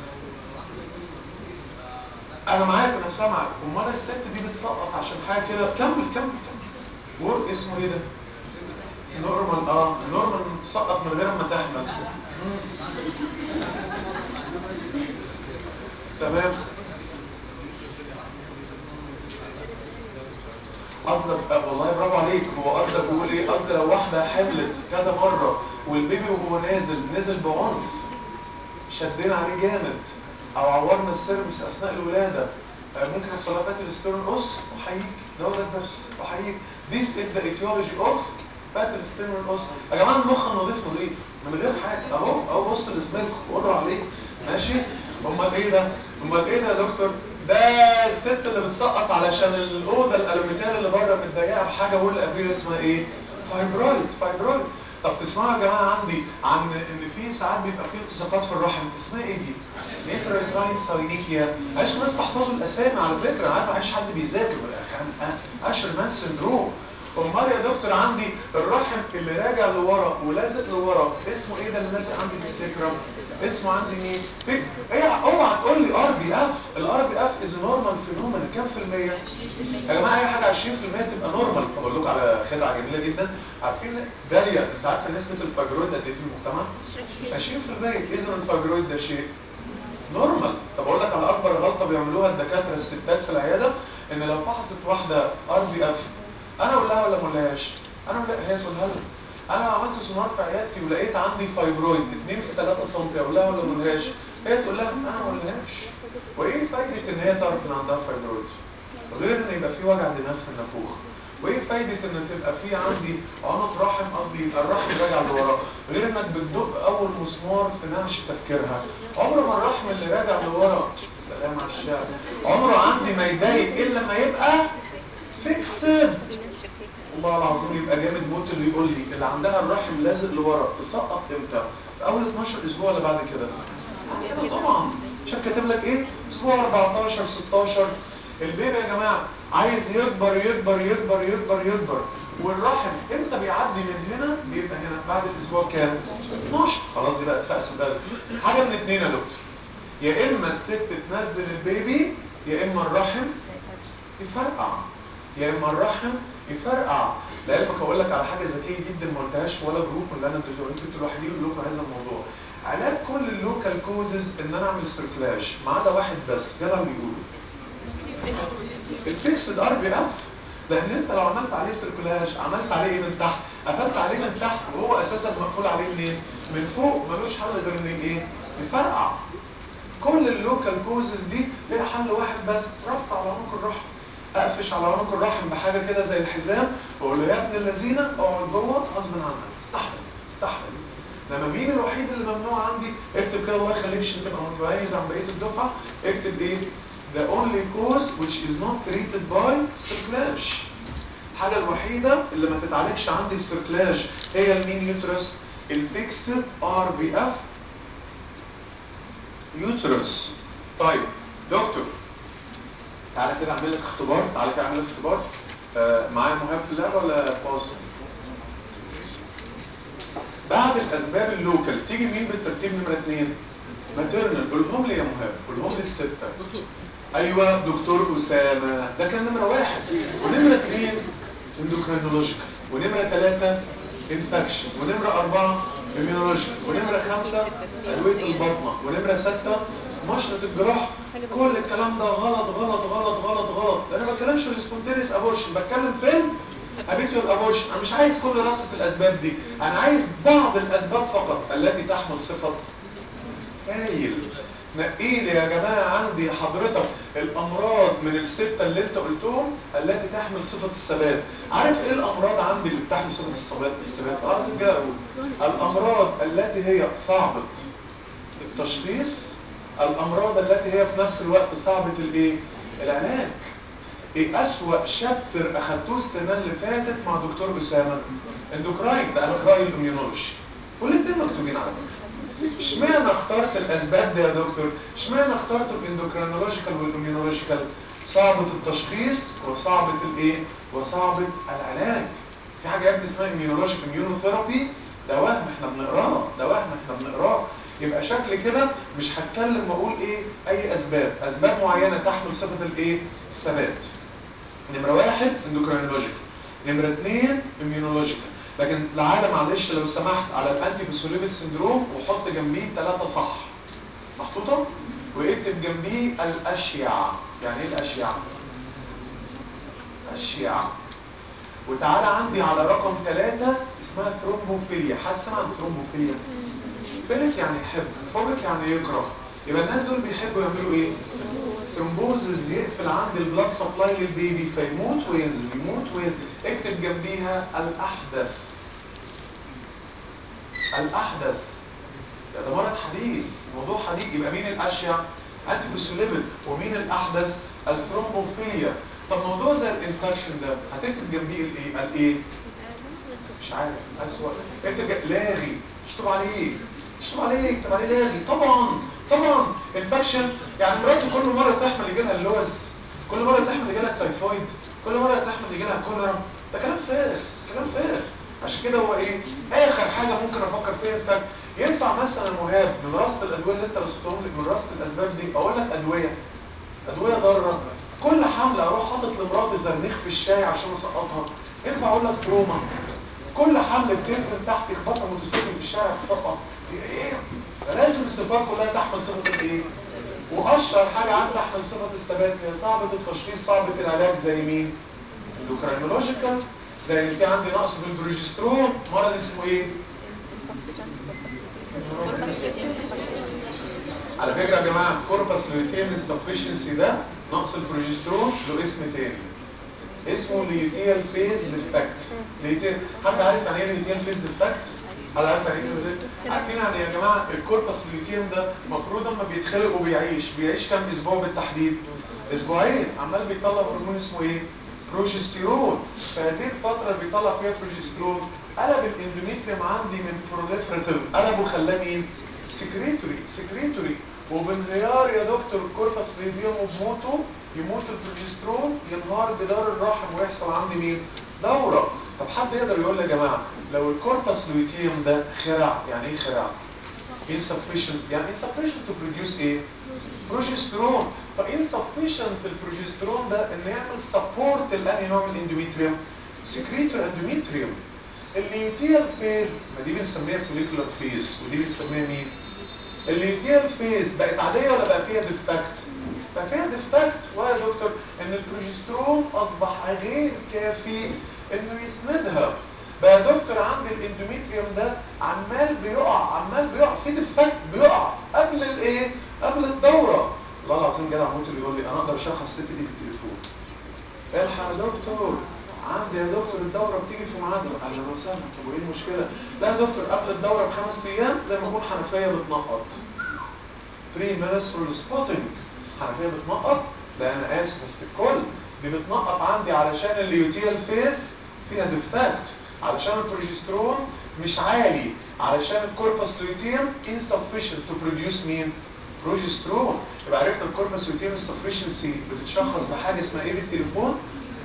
انا معاك انا سامعك امال الست دي بتسقط عشان حاجه كده كمل كمل كمل قول اسمه ايه ده نورمال اه نورمال تسقط من غير ما تحمل تمام قصدك آه والله برافو عليك هو قصدك بيقول ايه قصدي لو واحده حملت كذا مره والبيبي وهو نازل نزل بعنف شدينا عليه جامد او عورنا السيرفس اثناء الولاده آه ممكن يحصل لها فاتل ستيرن اوس احييك ده ولد بس احييك This is the etiology of فاتل ستيرن اوس يا جماعه المخ نظيف نظيف من غير حاجه اهو اهو بص السميك قرر عليك ماشي امال ايه ده امال ايه ده يا دكتور ده الست اللي بتسقط علشان الاوضه الالوميتال اللي بره متضيقه بحاجه بقول الابير اسمها ايه فايبرويد فايبرويد طب تسمعوا يا جماعه عندي عن ان في ساعات بيبقى في التصاقات في الرحم اسمها ايه دي انترايتراين ساينيكيا عايش ناس تحفظوا الاسامي على فكره عارف عايش حد بيذاكر اشر مان سندروم امال يا دكتور عندي الرحم اللي راجع لورا ولازق لورا اسمه ايه ده اللي لازق عندي في السكرم اسمه عندي مين في ايه اوعى تقول لي ار بي اف الار بي اف از نورمال فينومين كام في المية يا جماعه اي حاجه 20% تبقى نورمال اقول لكم على خدعه جميله جدا عارفين داليا انت عارف نسبه الفايبرويد قد ايه في المجتمع 20% اذا الفايبرويد ده شيء نورمال طب اقول لك على اكبر غلطه بيعملوها الدكاتره الستات في العياده ان لو فحصت واحده ار بي اف انا اقول لها ولا ما اقولهاش انا اقول لها هي تقولها لها انا عملت سونار في عيادتي ولقيت عندي فايبرويد 2 في 3 سم اقول لها ولا ما اقولهاش هي تقول لها انا ما اقولهاش وايه فايده ان هي تعرف ان عندها فايبرويد غير ان يبقى في وجع دماغ في النافوخ وايه فايده ان تبقى في عندي عنق رحم قصدي يبقى الرحم راجع لورا غير انك بتدق اول مسمار في نعش تفكيرها عمر ما الرحم اللي راجع لورا سلام على الشعب عمره عندي ما يضايق الا لما يبقى فيكسد والله العظيم يبقى جامد موت اللي يقول لي اللي عندها الرحم لازق لورا تسقط امتى في اول 12 اسبوع ولا بعد كده كده طبعا شوف كاتب لك ايه اسبوع 14 16 البيبي يا جماعه عايز يكبر يكبر يكبر يكبر يكبر والرحم امتى بيعدي من هنا بيبقى هنا بعد الاسبوع كام 12 خلاص دي بقى اتفقس بالك حاجه من اتنين يا دكتور يا اما الست تنزل البيبي يا اما الرحم يفرقع يا اما الرحم يفرقع لعلمك اقول لك على حاجه ذكيه جدا ما قلتهاش ولا جروب ولا انا انتوا انتوا الوحيدين اللي لكم هذا الموضوع علاج كل اللوكال كوزز ان انا اعمل سيركلاش ما عدا واحد بس جدع بيقولوا الفيكسد ار بي اف لان انت لو عملت عليه سيركلاش عملت عليه ايه من تحت قفلت عليه من تحت وهو اساسا مقفول عليه منين من فوق ملوش حل غير ان ايه يفرقع كل اللوكال كوزز دي ليها حل واحد بس رفع على عنق الرحم اقفش على عنق الرحم بحاجه كده زي الحزام واقول له يا ابن الذين اقعد جوه غصب عنك استحمل استحمل انما مين الوحيد اللي ممنوع عندي اكتب كده الله يخليك عشان تبقى متميز عن بقيه الدفعه اكتب ايه the only cause which is not treated by circulation الحاجه الوحيده اللي ما تتعالجش عندي بسيركلاش هي المين يوترس الفيكسد ار بي اف يوترس طيب دكتور تعالى كده اعمل لك اختبار تعالى كده اعمل لك اختبار آه معايا مهم في اللعبه ولا باص بعد الاسباب اللوكال تيجي مين بالترتيب نمره اثنين ماتيرنال قولهم لي يا مهاب قولهم لي السته دكتور ايوه دكتور اسامه ده كان نمره واحد ونمره اثنين اندوكرينولوجيكال ونمره ثلاثه انفكشن ونمره اربعه immunological ونمره خمسه ادويه البطنه ونمره سته مشرط الجراحه كل الكلام ده غلط غلط غلط غلط غلط انا ما بتكلمش في السبونتينيس ابورشن بتكلم فين ابيتوال ابورشن انا مش عايز كل رصه الاسباب دي انا عايز بعض الاسباب فقط التي تحمل صفه هايل نقي لي يا جماعه عندي حضرتك الامراض من السته اللي انت قلتهم التي تحمل صفه الثبات عارف ايه الامراض عندي اللي بتحمل صفه الثبات الثبات اه لازم كده اقول الامراض التي هي صعبه التشخيص الامراض التي هي في نفس الوقت صعبه الايه العلاج ايه اسوأ شابتر اخدتوه السنه اللي فاتت مع دكتور اسامه اندوكراين ده اندوكراين اميونولوجي والاثنين مكتوبين على فكره اشمعنى اخترت الاسباب دي يا دكتور اشمعنى اخترت الاندوكرينولوجيكال والاميونولوجيكال صعبه التشخيص وصعبه الايه وصعبه العلاج في حاجه يا ابني اسمها اميونولوجيك اميونوثيرابي ده وهم احنا بنقراه ده وهم احنا بنقراه يبقى شكل كده مش هتكلم واقول ايه اي اسباب اسباب معينه تحمل صفه الايه الثبات نمره واحد اندوكرينولوجيكال نمره اثنين اميونولوجيكال لكن تعالى معلش لو سمحت على الانتي بيسوليبيد سندروم وحط جنبيه ثلاثه صح محطوطه واكتب جنبيه الاشيع يعني ايه الاشيع اشيع وتعالى عندي على رقم ثلاثة اسمها ثرومبوفيليا حد سمع عن ثرومبوفيليا فيلك يعني يحب فوبك يعني يكره يبقى الناس دول بيحبوا يعملوا ايه ثرومبوزز يقفل عند البلاد سبلاي للبيبي فيموت وينزل يموت وينزل اكتب جنبيها الاحدث الاحدث ده, ده مرض حديث موضوع حديث يبقى مين الاشيع انتي ومين الاحدث الثرومبوفيليا طب موضوع زي الانفكشن ده هتكتب جنبيه الايه الايه مش عارف اسوأ اكتب جنب- لاغي اشطب عليه اشطب عليه اكتب عليه لاغي طبعا طبعا انفكشن يعني مراتي كل مره تحمل يجي لها اللوز كل مره تحمل يجي لها تايفويد كل مره تحمل يجي لها كوليرا ده كلام فارغ كلام فارغ عشان كده هو ايه اخر حاجه ممكن افكر فيها انت ينفع مثلا مهاب من رصد الادويه اللي انت رصدتهم لي من رصد الاسباب دي اقول لك ادويه ادويه ضاره كل حمله اروح حاطط لمراتي زرنيخ في الشاي عشان اسقطها ينفع اقول لك تروما كل حمله بتنزل تحت يخبطها موتوسيكل في الشارع تسقط ايه فلازم الصفات كلها تحمل صفه الايه واشهر حاجه عندها تحمل صفه الثبات هي صعبه التشخيص صعبه العلاج زي مين الاندوكرينولوجيكال زي اللي في عندي نقص في البروجسترون مرض اسمه ايه على فكره يا جماعه كوربس لوتيم انسفشنسي ده نقص البروجسترون له اسم تاني اسمه ليوتيال فيز ديفكت ليوتيال حد عارف يعني ايه ليوتيال فيز ديفكت حد عارف يعني ايه ليوتيال عارفين يعني يا جماعه الكوربس لوتيم ده المفروض اما بيتخلق وبيعيش بيعيش كام اسبوع بالتحديد اسبوعين عمال بيطلع هرمون اسمه ايه بروجستيرون في هذه الفتره اللي بيطلع فيها بروجستيرون قلب الاندوميتريوم عندي من بروليفراتيف قلبه خلاه مين سكريتوري سكريتوري وبانهيار يا دكتور الكوربس ليديوم وبموته يموت البروجسترون ينهار جدار الرحم ويحصل عندي مين دوره طب حد يقدر يقول لي يا جماعه لو الكوربس لوتيوم ده خرع يعني ايه خرع insufficient يعني insufficient to produce ايه بروجسترون طب insufficient البروجسترون ده ان يعمل سبورت لانهي نوع من الاندوميتريوم سكريتور اندوميتريوم الليوتيال فيز ما دي بنسميها فوليكولار فيز ودي بنسميها مين الليوتيال فيز بقت عاديه ولا بقى فيها ديفكت بقى فيها ديفكت ويا دكتور ان البروجسترون اصبح غير كافي انه يسندها بقى يا دكتور عندي الاندوميتريوم ده عمال بيقع عمال بيقع في ديفكت بيقع قبل الايه قبل الدوره والله العظيم جدع موت اللي يقول لي انا اقدر اشخص الست دي بالتليفون الحق يا دكتور عندي يا دكتور الدورة بتيجي في ميعادها اهلا وسهلا طب وايه المشكلة؟ لا يا دكتور قبل الدورة بخمس ايام زي ما اكون حنفية بتنقط بري منسترول سبوتنج حنفية بتنقط لا انا اسف بس الكل دي بتنقط عندي علشان الليوتيال فيز فيها ديفكت علشان البروجسترون مش عالي علشان الكوربس لوتيوم insufficient to produce مين؟ بروجسترون يبقى عرفنا الكوربس لوتيوم insufficiency بتتشخص بحاجه اسمها ايه بالتليفون؟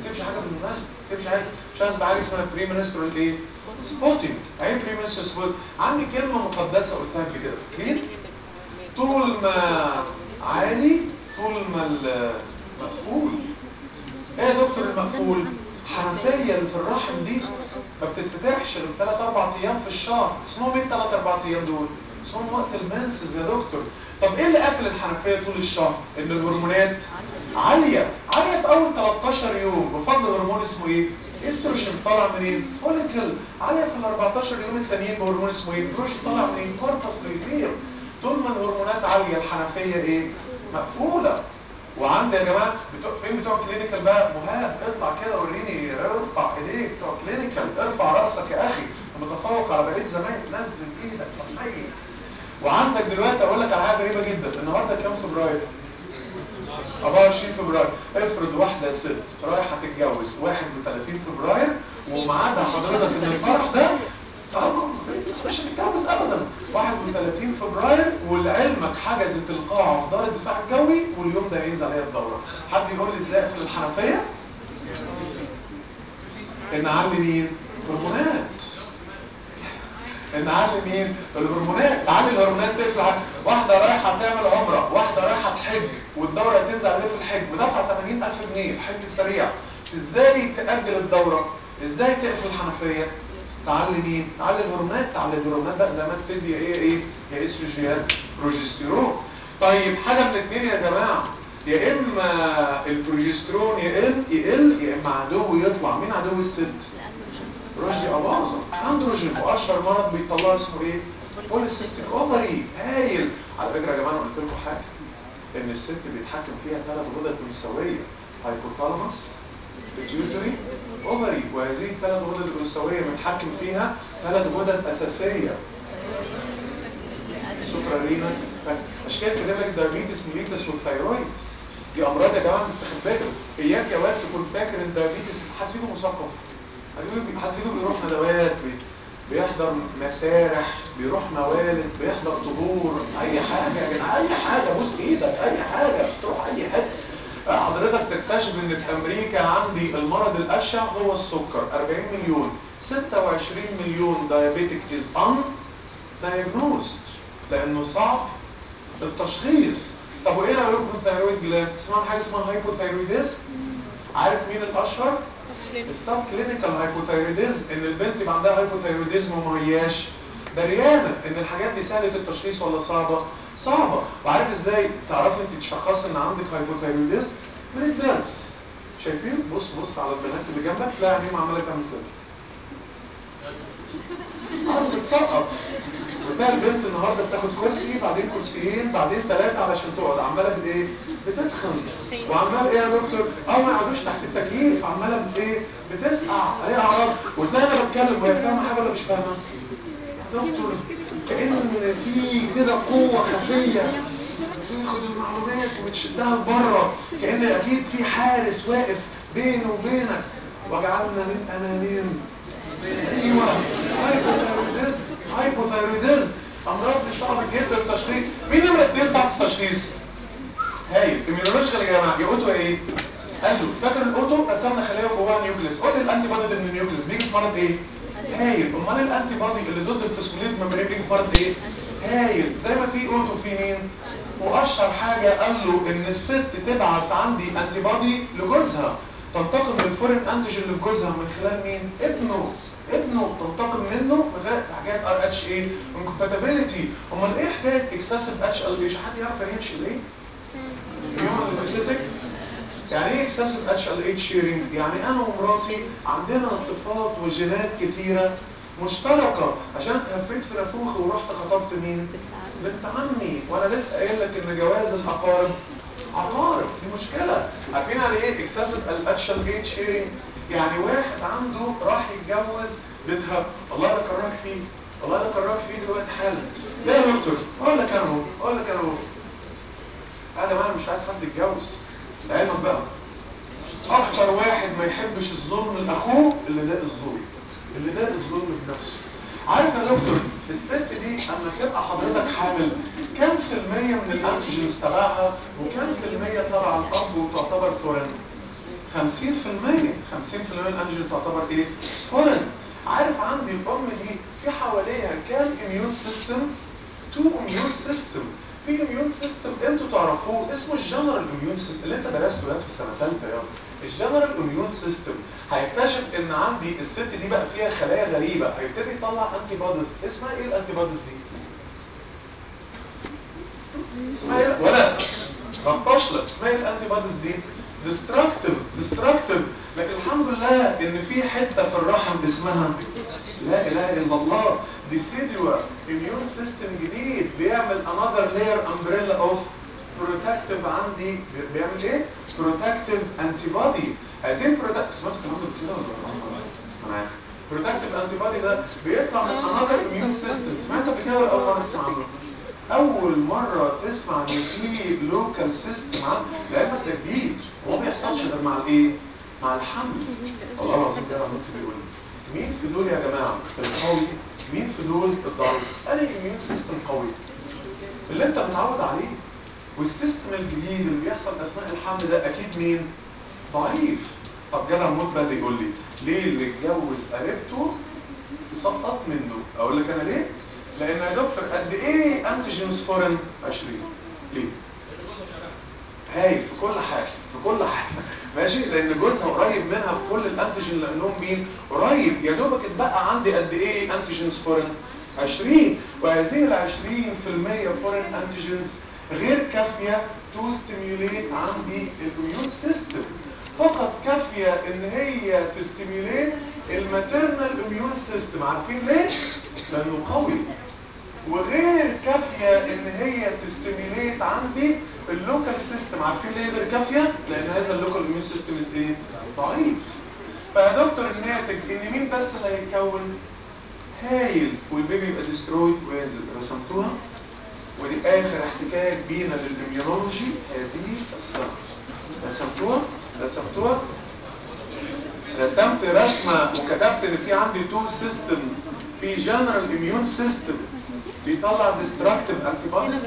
تمشي حاجه بالمناسبه تمشي حاجه مش عايز حاجه اسمها بري منسترال ايه سبوتنج ايه بري منسترال سبوت عندي كلمه مقدسه قلتها قبل كده فاكرين طول ما عالي طول ما المقفول ايه يا دكتور المقفول حنفيه اللي في الرحم دي ما بتتفتحش غير 3 4 ايام في الشهر اسمهم ايه 3 4 ايام دول اسمهم وقت المنسز يا دكتور طب ايه اللي قافل الحنفيه طول الشهر ان الهرمونات عاليه عاليه في اول 13 يوم بفضل هرمون اسمه ايه استروجين طالع منين فوليكل عاليه في ال 14 يوم التانيين بهرمون اسمه ايه بروش طالع منين كوربس ليتير طول ما الهرمونات عاليه الحنفيه ايه مقفوله وعندي يا جماعه بتوع فين بتوع كلينيكال بقى مهاب اطلع كده وريني ارفع ايديك بتوع كلينيكال ارفع راسك يا اخي متفوق على بقيه زمايلك نزل ايدك طيب وعندك دلوقتي اقول لك على حاجه غريبه جدا النهارده كام فبراير 24 فبراير افرض واحده ست رايحه تتجوز 31 فبراير وميعادها حضرتك ان الفرح ده اه مش هتتجوز ابدا 31 فبراير ولعلمك حجزت القاعه في دار الدفاع الجوي واليوم ده هينزل عليها الدوره حد يقول لي ازاي اقفل الحنفيه ان علي مين هرمونات ان علي مين الهرمونات تعلي الهرمونات تقفل واحده رايحه تعمل عمره واحده رايحه تحج والدوره تنزل عليها في الحج ودفع 80000 جنيه الحج السريع ازاي تاجل الدوره ازاي تقفل الحنفيه تعلي مين تعلي الهرمونات تعلي الهرمونات بقى زي ما تدي ايه ايه يا استروجين بروجستيرون طيب حاجه من الاثنين يا جماعه يا اما البروجسترون يقل يقل يا اما عدو يطلع مين عدو الست رشدي اباظه اندروجين واشهر مرض بيطلع اسمه ايه بوليسيستيك اوفري هايل على فكره يا جماعه انا قلت لكم حاجه ان الست بيتحكم فيها ثلاث غدد مستويه هايبوثالاموس بيتيوتري اوفري وهذه الثلاث غدد الانثويه بنتحكم فيها ثلاث غدد اساسيه سوبرارينا عشان كده كده لك دايابيتس ميليتس والثايرويد دي امراض يا جماعه مستخبيه اياك يا واد تكون فاكر ان الدايابيتس حد فيكم مثقف حد فيكم بيروح ندوات بيحضر مسارح بيروح موالد بيحضر طهور اي حاجه يا جدعان اي حاجه بص ايدك اي حاجه تروح اي حته حضرتك تكتشف ان في امريكا عندي المرض الاشع هو السكر 40 مليون 26 مليون دايابيتك از ان دايجنوزد لانه صعب التشخيص طب وايه رايكم في الثايرويد جلاند اسمها حاجه اسمها هايبوثايرويديزم عارف مين الاشهر السب كلينيكال هايبوثايرويديزم ان البنت يبقى عندها هايبوثايرويديزم وما هياش دريانه ان الحاجات دي سهله التشخيص ولا صعبه صعبه وعارف ازاي تعرفي انت تشخصي ان عندك هايبوثايرويديزم من الدرس شايفين بص بص على البنات اللي جنبك تلاقي عينيهم عماله تعمل كده بتسقط وتلاقي البنت النهارده بتاخد كرسي بعدين كرسيين بعدين ثلاثه علشان تقعد عماله بايه بتتخن وعمال ايه يا دكتور او ما يقعدوش تحت التكييف عماله بايه بتسقع هي اعراض وتلاقي انا بتكلم وهي فاهمه حاجه ولا مش فاهمه دكتور كأن في كده قوة خفية بتاخد المعلومات وبتشدها لبره كأن أكيد في حارس واقف بيني وبينك وجعلنا من أمامهم أيوة هايبوثايروديزم هايبوثايروديزم أمراض مش صعبة جدا التشخيص مين نمرة اتنين صعب التشخيص؟ هايل الميونولوجيكال يا جماعة يا أوتو إيه؟ قال له فاكر الأوتو قسمنا خلية جواها نيوكليس قول لي الأنتي بودي من النيوكليس بيجي في مرض إيه؟ هايل امال الانتي بودي اللي ضد الفسفوليت ممبرين بيجي فرد ايه هايل زي ما في اوتو في مين واشهر حاجه قال له ان الست تبعت عندي انتي بودي لجوزها تنتقم من الفورين انتيجين اللي في جوزها من خلال مين ابنه ابنه تنتقم منه من خلال حاجات ار اتش ايه انكومباتيبيليتي امال ايه حكايه اكسسيف اتش ال اتش حد يعرف يعني ايه ايه هيومن ليمفيتيك يعني ايه اكسسيف اتش ال اتش شيرنج يعني انا ومراتي عندنا صفات وجينات كتيره مشتركه عشان هفيت في نافوخي ورحت خطبت مين بنت عمي وانا لسه قايل لك ان جواز الاقارب عقارب دي مشكله عارفين يعني ايه اكسسيف الاتش ال اتش شيرنج يعني واحد عنده راح يتجوز بنتها والله انا كرهك فيه والله انا كرهك فيه دلوقتي حالا لا يا دكتور اقول لك انا اهو اقول لك انا اهو يا جماعه مش عايز حد يتجوز لعلمك بقى اكتر واحد ما يحبش الظلم لاخوه اللي ده الظلم اللي ده الظلم بنفسه عارف يا دكتور الست دي اما تبقى حضرتك حامل كم في المية من الانتيجينز تبعها وكم في المية تبع الاب وتعتبر فورين 50% 50% من الانجين تعتبر ايه؟ فورن عارف عندي الام دي في حواليها كام اميون سيستم؟ تو اميون سيستم في اميون سيستم انتوا تعرفوه اسمه الجنرال اميون سيستم اللي انت درسته ده في سنه ثالثه يلا الجنرال اميون سيستم هيكتشف ان عندي الست دي بقى فيها خلايا غريبه هيبتدي يطلع انتي بوديز اسمها ايه الانتي بوديز دي؟ اسمها ايه ولا غطاش لك اسمها ايه الانتي بوديز دي؟ ديستراكتيف ديستراكتيف لكن الحمد لله ان في حته في الرحم اسمها لا اله الا الله ديسيدوا اميون سيستم جديد بيعمل انذر لاير امبريلا اوف بروتكتيف عندي بيعمل ايه؟ بروتكتيف انتي بودي عايزين بروتكتيف سمعت الكلام ده كده ولا انا بروتكتيف انتي بودي ده بيطلع من انذر اميون سيستم سمعت قبل كده ولا اول مره تسمع عنه؟ اول مره تسمع ان في لوكال سيستم عن لانك ده جديد وما بيحصلش غير مع الايه؟ مع الحمل والله العظيم ده عملت بيقول مين في دول يا جماعه القوي مين في دول الضعيف انا اميون سيستم قوي اللي انت متعود عليه والسيستم الجديد اللي بيحصل اثناء الحمل ده اكيد مين ضعيف طب جدع موت بقى اللي يقول لي ليه اللي اتجوز قريبته يسقط منه اقول لك انا ليه لان يا دكتور قد ايه انتيجينز فورن 20 ليه هاي في كل حاجه في كل حاجه ماشي لان جوزها قريب منها في كل الانتيجين لانهم مين قريب يا دوبك اتبقى عندي قد ايه انتيجينز فورن 20 وهذه ال 20% فورن انتيجينز غير كافيه تو ستيميوليت عندي الاميون سيستم فقط كافيه ان هي تستيميوليت الماتيرنال اميون سيستم عارفين ليه؟ لانه قوي وغير كافيه ان هي تستيميوليت عندي اللوكال سيستم عارفين ليه غير كافيه؟ لان هذا اللوكال اميون سيستم از ايه؟ ضعيف فيا دكتور الناتج ان مين بس اللي هيتكون؟ هايل والبيبي يبقى ديسترويد وينزل رسمتوها؟ ودي اخر احتكاك بينا للاميونولوجي هذه السنه رسمتوها؟ رسمتوها؟ رسمت رسمه وكتبت ان في عندي تو سيستمز في جنرال اميون سيستم بيطلع ديستراكتيف انتي بوديز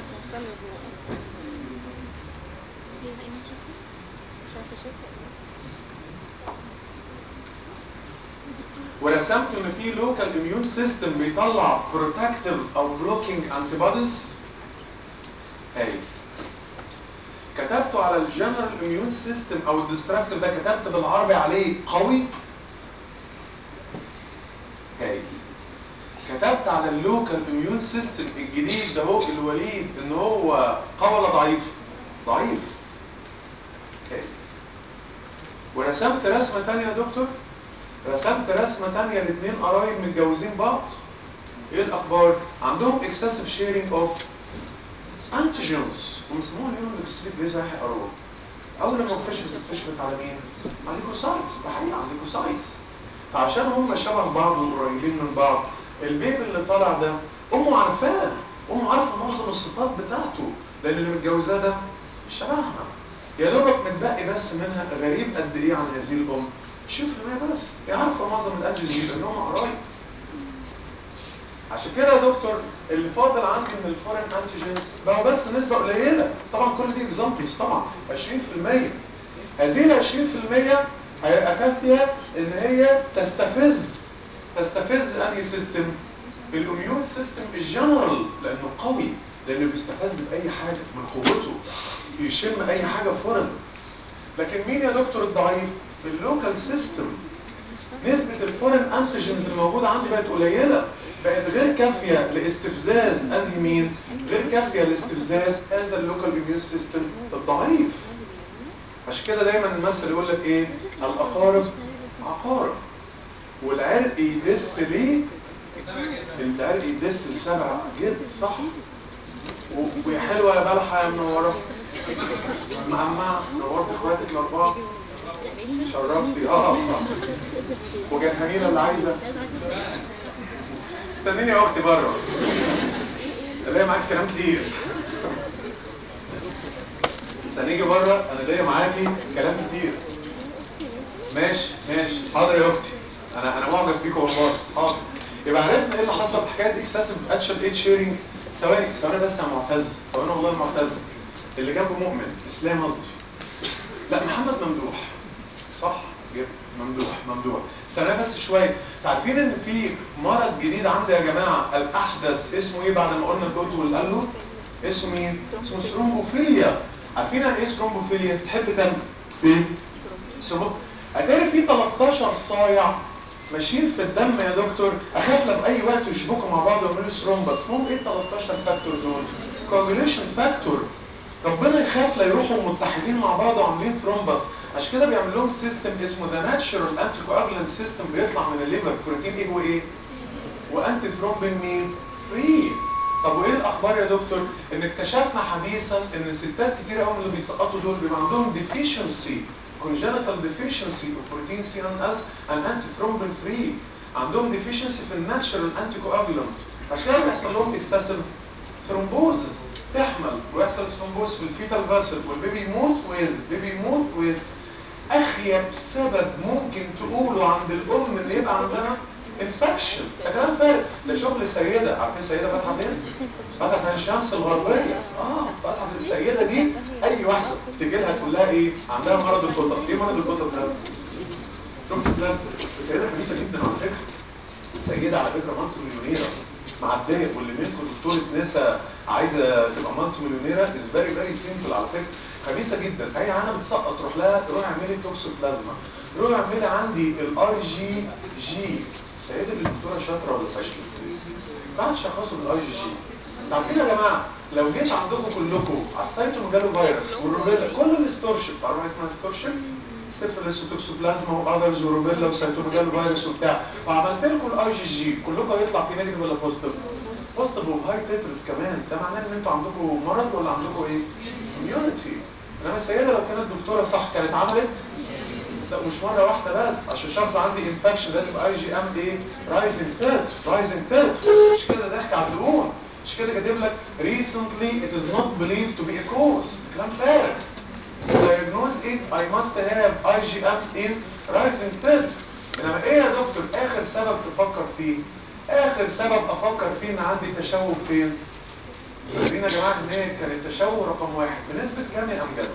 ورسمت ان في لوكال اميون سيستم بيطلع بروتكتيف او بلوكينج انتي بوديز هاي كتبته على الجنرال اميون سيستم او الديستراكتيف ده كتبت بالعربي عليه قوي هاي كتبت على اللوكال اميون سيستم الجديد ده هو الوليد ان هو قوي ولا ضعيف ضعيف هاي ورسمت رسمه ثانيه يا دكتور رسمت رسمه ثانيه لاثنين قرايب متجوزين بعض ايه الاخبار عندهم اكسسيف شيرنج اوف انتيجينز ومسموها اليوم الاكسسيف ليس رايح يقروها اول لما اكتشفت اكتشفت على مين على الليكوسايتس ده حقيقه على الليكوسايتس فعشان هم شبه بعض وقريبين من بعض البيبي اللي طالع ده امه عارفاه امه عارفه معظم الصفات بتاعته لان اللي متجوزاه ده شبهها يا دوبك متبقي بس منها غريب قد ايه عن هذه الام 20% بس هي عارفه معظم الانتيجين لانهم قرايب عشان كده يا دكتور اللي فاضل عندي من الفورين انتيجينز بقى بس نسبه قليله طبعا كل دي اكزامبلز طبعا 20% هذه ال 20% هيبقى كافيه ان هي تستفز تستفز انهي سيستم الاميون سيستم الجنرال لانه قوي لانه بيستفز باي حاجه من قوته يشم اي حاجه فورا لكن مين يا دكتور الضعيف اللوكال سيستم نسبة الفورين انتيجينز اللي موجودة عندي بقت قليلة بقت غير كافية لاستفزاز انهي مين غير كافية لاستفزاز هذا اللوكال اميون سيستم الضعيف عشان كده دايما المثل يقول لك ايه الاقارب عقارب والعرق يدس ليه العرق يدس لسبع جد صح ويا حلوه يا بلحه يا منوره معمع نورت اخواتك الاربعه شرفتي اه وجهنينا اللي عايزه استنيني يا اختي بره الاقي معاك كلام كتير استنيجي بره انا ليا معاكي كلام كتير ماشي ماشي حاضر يا اختي انا انا معجب بيكم والله حاضر يبقى عرفنا ايه اللي حصل في حكايه اكسسيف اتشل ايد شيرنج ثواني ثواني بس يا معتز ثواني والله يا معتز اللي جنبه مؤمن اسلام قصدي لا محمد ممدوح صح جدا ممدوح ممدوح استنى بس شويه عارفين ان في مرض جديد عندي يا جماعه الاحدث اسمه ايه بعد ما قلنا الجوت والقلو اسمه مين اسمه ثرومبوفيليا عارفين يعني ايه ثرومبوفيليا تحب تعمل ايه ثرومبو اتاري في 13 صايع ماشيين في الدم يا دكتور اخاف لو باي وقت يشبكوا مع بعض ويعملوا ثرومبس هم ايه ال 13 فاكتور دول كوagulation فاكتور ربنا يخاف لا يروحوا متحدين مع بعض وعاملين ثرومبس عشان كده بيعمل لهم سيستم اسمه ذا ناتشرال انتي كواجولانت سيستم بيطلع من الليفر بروتين ايه وايه وانتي ثرومبين مين فري طب وايه الاخبار يا دكتور ان اكتشفنا حديثا ان ستات كتير قوي من اللي بيسقطوا دول بيبقى عندهم ديفيشنسي congenital deficiency of protein C known as an antithrombin free عندهم deficiency في الناتشرال anticoagulant عشان كده بيحصل لهم excessive thrombosis تحمل ويحصل ثرومبوز في الفيتال فاسل والبيبي يموت والبيبي يموت و اخيب سبب ممكن تقوله عند الام ان يبقى عندها انفكشن ده كلام فارغ ده شغل سيده عارفين سيده فاتحه فين؟ فاتحه في الشمس الغربيه اه فاتحه في السيده دي اي واحده تيجي لها تقول لها ايه؟ عندها مرض القطط ايه مرض القطط ده؟ شفت بلاد سيده كويسه جدا على فكره سيده على فكره مالتي مليونيره معديه واللي منكم دكتوره نسا عايزه تبقى مالتي مليونيره از فيري فيري سيمبل على فكره خبيثه جدا اي عانه بتسقط تروح لها تروح اعملي توكسوبلازما تروح اعملي عندي الاي جي جي السيده اللي الدكتوره شاطره ولا فاشله بعد شخصوا بالاي جي جي عارفين يا جماعه لو جيت عندكم كلكم على السيتوميجالو فيروس والروبيلا كل الاستورشن تعرفوا اسمها استورشن سيفلس وتوكسوبلازما واذرز وروبيلا وسيتوميجالو فيروس وبتاع وعملت لكم الاي جي جي كلكم هيطلع في نيجاتيف ولا بوزيتيف بوزيتيف وهاي تترس كمان ده معناه ان انتوا عندكم مرض ولا عندكم ايه اميونيتي انما السيده لو كانت دكتوره صح كانت عملت لا مش مره واحده بس عشان شخص عندي انفكشن لازم اي جي ام ايه رايزنج تيرت رايزنج تيرت مش كده ضحك على الدهون مش كده كاتب لك recently it is not believed to be a cause كلام فارغ diagnosed it I must have IgM in rising test انما ايه يا دكتور اخر سبب تفكر فيه اخر سبب افكر فيه ان عندي تشوه فين فاكرين يا جماعه ان هي كان التشوه رقم واحد بنسبه كام يا امجد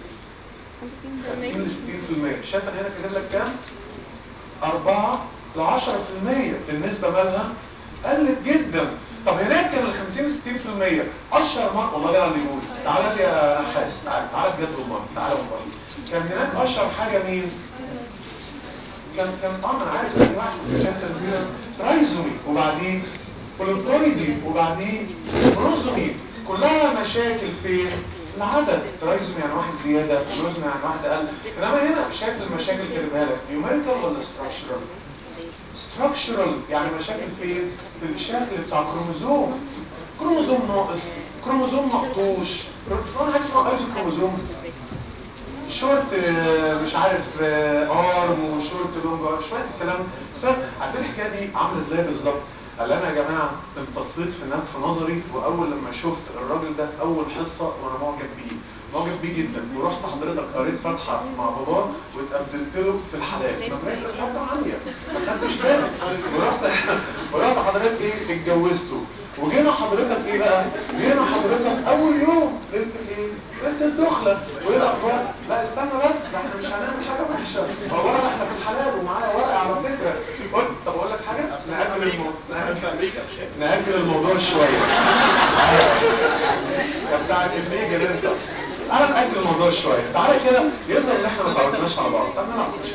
50 ل 60% شايف هنا كاتب لك كام 4 ل 10% النسبه مالها قلت جدا طب هناك كان ال 50 ل 60% اشهر مرض والله ده اللي يقول تعالى يا نحاس تعالى تعالى بجد والله تعالى والله كان هناك اشهر حاجه مين كان كان اه انا عارف ان واحد كان تنبيه رايزومي وبعدين بولوتويدي وبعدين بروزومي كلها مشاكل في العدد رايزومي يعني واحد زياده بروزومي يعني واحد اقل انما هنا شايف المشاكل كاتبها لك نيوميريكال ولا ستراكشرال ستراكشرال يعني مشاكل فين في الشكل بتاع الكروموزوم كروموزوم ناقص كروموزوم مقطوش اسمها حاجه اسمها ايزو كروموزوم شورت مش عارف ارم وشورت لونج ارم شويه الكلام بس عارفين الحكايه دي عامله ازاي بالظبط قال انا يا جماعه امتصيت في نام في نظري واول لما شفت الراجل ده اول حصه وانا معجب بيه معجب بيه جدا ورحت حضرتك قريت فاتحه مع باباه واتقدمت له في الحلال مبنيه في حته عاليه ما خدتش بالي ورحت ورحت حضرتك ايه اتجوزته وجينا حضرتك ايه بقى جينا حضرتك اول يوم ليله الايه ليله الدخله وايه الاخبار لا استنى بس ده احنا مش هنعمل حاجه وحشه اولا احنا في الحلال ومعايا ورقه على فكره قلت طب اقول لك حاجه ناجل الموضوع ناجل الموضوع شويه يا بتاع الفليجر انت تعالى ناجل الموضوع شويه تعالى كده يظهر ان احنا ما تعرفناش على بعض طب نلعب مش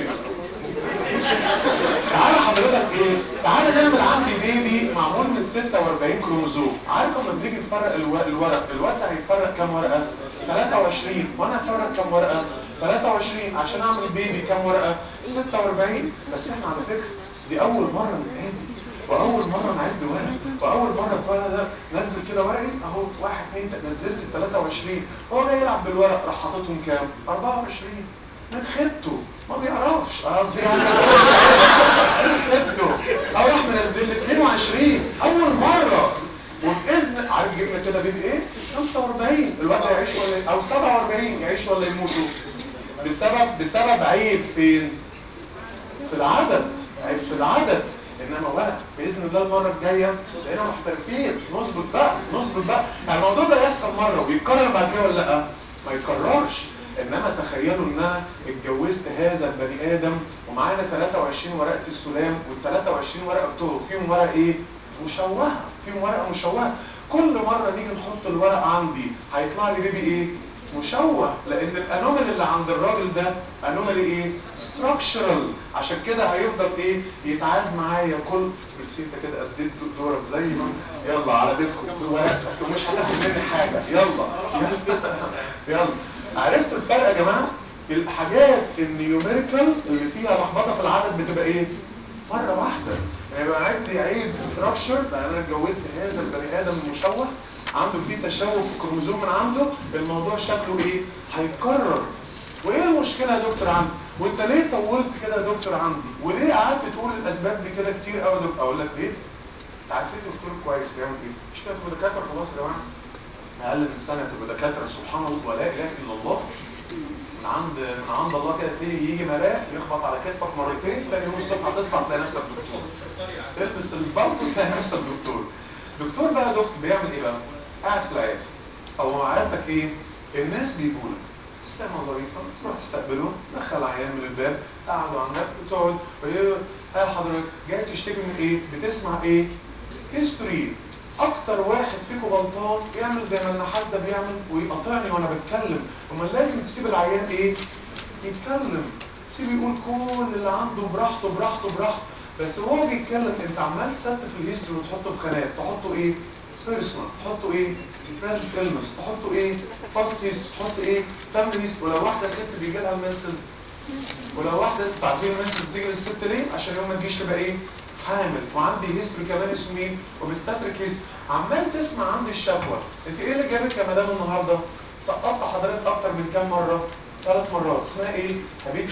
تعالى حضرتك ايه تعالى نعمل عندي بيبي معمول من 46 كروموزوم عارف لما بنيجي نفرق الورق الورق الورق هيتفرق كام ورقه 23 وانا هفرق كام ورقه 23 عشان اعمل بيبي كام ورقه 46 بس احنا على فكره دي اول مره نتقابل واول مره نعد ورق واول مره الولد ده نزل كده ورقي اهو واحد اثنين نزلت ال 23 هو جاي يلعب بالورق راح حاططهم كام 24 من خدته ما بيعرفش قصدي يعني خدته او راح منزل لي 22 اول مره وباذن عارف جبنا كده بيبي ايه 45 الوقت يعيش ولا او 47 يعيش ولا يموتوا بسبب بسبب عيب فين في العدد عيب في العدد انما ورق باذن الله المره الجايه بقينا محترفين نظبط بقى نظبط بقى يعني الموضوع ده يحصل مره ويتكرر بعد كده ولا لا ما يتكررش انما تخيلوا ان انا اتجوزت هذا البني ادم ومعانا 23 ورقه السلام وال 23 ورقه بتوعه فيهم ورقه ايه مشوهه فيهم ورقه مشوهه كل مره نيجي نحط الورق عندي هيطلع لي بيبي ايه مشوه لان الانومال اللي عند الراجل ده انومالي ايه ستراكشرال عشان كده هيفضل ايه يتعاد معايا كل رسيتة كده اديت دورك زي ما يلا على بيتكم ورقتك مش هتاخد مني حاجه يلا يلا عرفتوا الفرق يا جماعه الحاجات النيوميريكال اللي فيها لخبطه في العدد بتبقى ايه مره واحده يبقى عندي عيب ستراكشر لان انا اتجوزت هذا البني ادم المشوه عنده فيه تشوه في الكروموزوم من عنده الموضوع شكله ايه هيتكرر وايه المشكله يا دكتور عندي وانت ليه طولت كده يا دكتور عندي وليه قعدت تقول الاسباب دي كده كتير قوي دكتور اقول لك ليه عارفين دكتور كويس بيعمل ايه مش تبقوا دكاتره خلاص يا جماعه اقل من سنه تبقى دكاتره سبحان الله ولا اله الا الله من عند من عند الله كده تلاقي يجي ملاك يخبط على كتفك مرتين تاني يوم الصبح تصحى تلاقي نفسك دكتور تلبس البلط وتلاقي نفسك دكتور دكتور بقى دكتور بيعمل ايه بقى قاعد في العياده او معرفتك ايه الناس بيجوا لك ابتسامه ظريفه تروح تستقبله دخل عيان من الباب قعدوا عندك بتقعد ايه ها حضرتك جاي تشتكي من ايه بتسمع ايه هيستوري اكتر واحد فيكم غلطان يعمل زي ما النحاس ده بيعمل ويقاطعني وانا بتكلم امال لازم تسيب العيان ايه يتكلم سيبه يقول كل اللي عنده براحته براحته براحته بس وهو بيتكلم انت عمال تستف الهيستوري وتحطه في خانات تحطه ايه بيرسونال تحطه ايه بريزنت فيلمز تحطه ايه فاست هيست تحط ايه فاميلي هيست ولو واحده ست بيجي لها المنسز ولو واحده انتوا عارفين المنسز بتيجي للست ليه عشان يوم ما تجيش تبقى ايه حامل وعندي هيستوري كمان اسمه ايه وبستاتريك هيستوري عمال تسمع عندي الشكوى انت ايه اللي جابك يا مدام النهارده سقطت حضرتك اكتر من كام مره ثلاث مرات اسمها ايه حبيبتي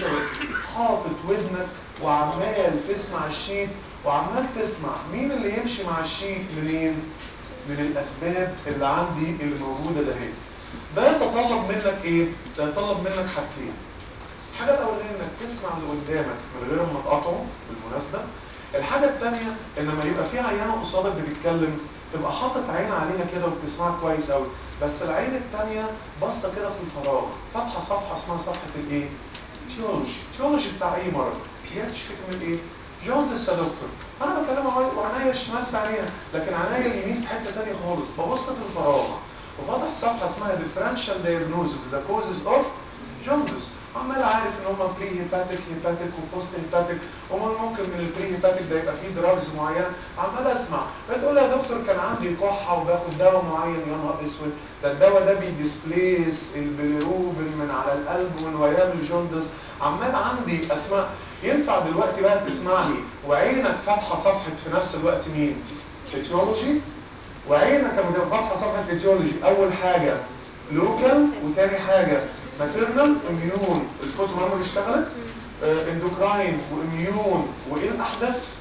حاطط ودنك وعمال تسمع الشيت وعمال تسمع مين اللي يمشي مع الشيت منين من الاسباب اللي عندي اللي موجوده ده هي ده يتطلب منك ايه ده يتطلب منك حاجتين الحاجه الاولانيه انك تسمع اللي قدامك من غير ما تقاطعه بالمناسبه الحاجه الثانيه ان لما يبقى في عيانه قصادك بتتكلم تبقى حاطط عين عليها كده وبتسمعها كويس قوي بس العين الثانيه باصه كده في الفراغ فاتحه صفحه اسمها صفحه الايه تيولوجي تيولوجي بتاع اي مرض هي تشتكي من ايه جوندس يا دكتور انا بكلم وعناية الشمال في عينيها لكن عناية اليمين في حته ثانيه خالص ببص في الفراغ وفاتح صفحه اسمها differential diagnosis the causes of jaundice عمال عارف ان هم بري هيباتيك هيباتيك وبوست هيباتيك وممكن من البري هيباتيك ده يبقى فيه دراجز معينه عمال اسمع بتقول يا دكتور كان عندي كحه وباخد دواء معين يا نهار اسود ده الدواء ده بيديسبليس البيليروبين من على القلب ومن ويعمل جوندس عمال عندي اسماء ينفع دلوقتي بقى تسمعني وعينك فاتحه صفحه في نفس الوقت مين؟ فيتيولوجي وعينك لما فاتحه صفحه فيتيولوجي اول حاجه لوكال وتاني حاجه ماتيرنال اميون الفوتو ميموري اشتغلت اندوكراين واميون وايه الاحدث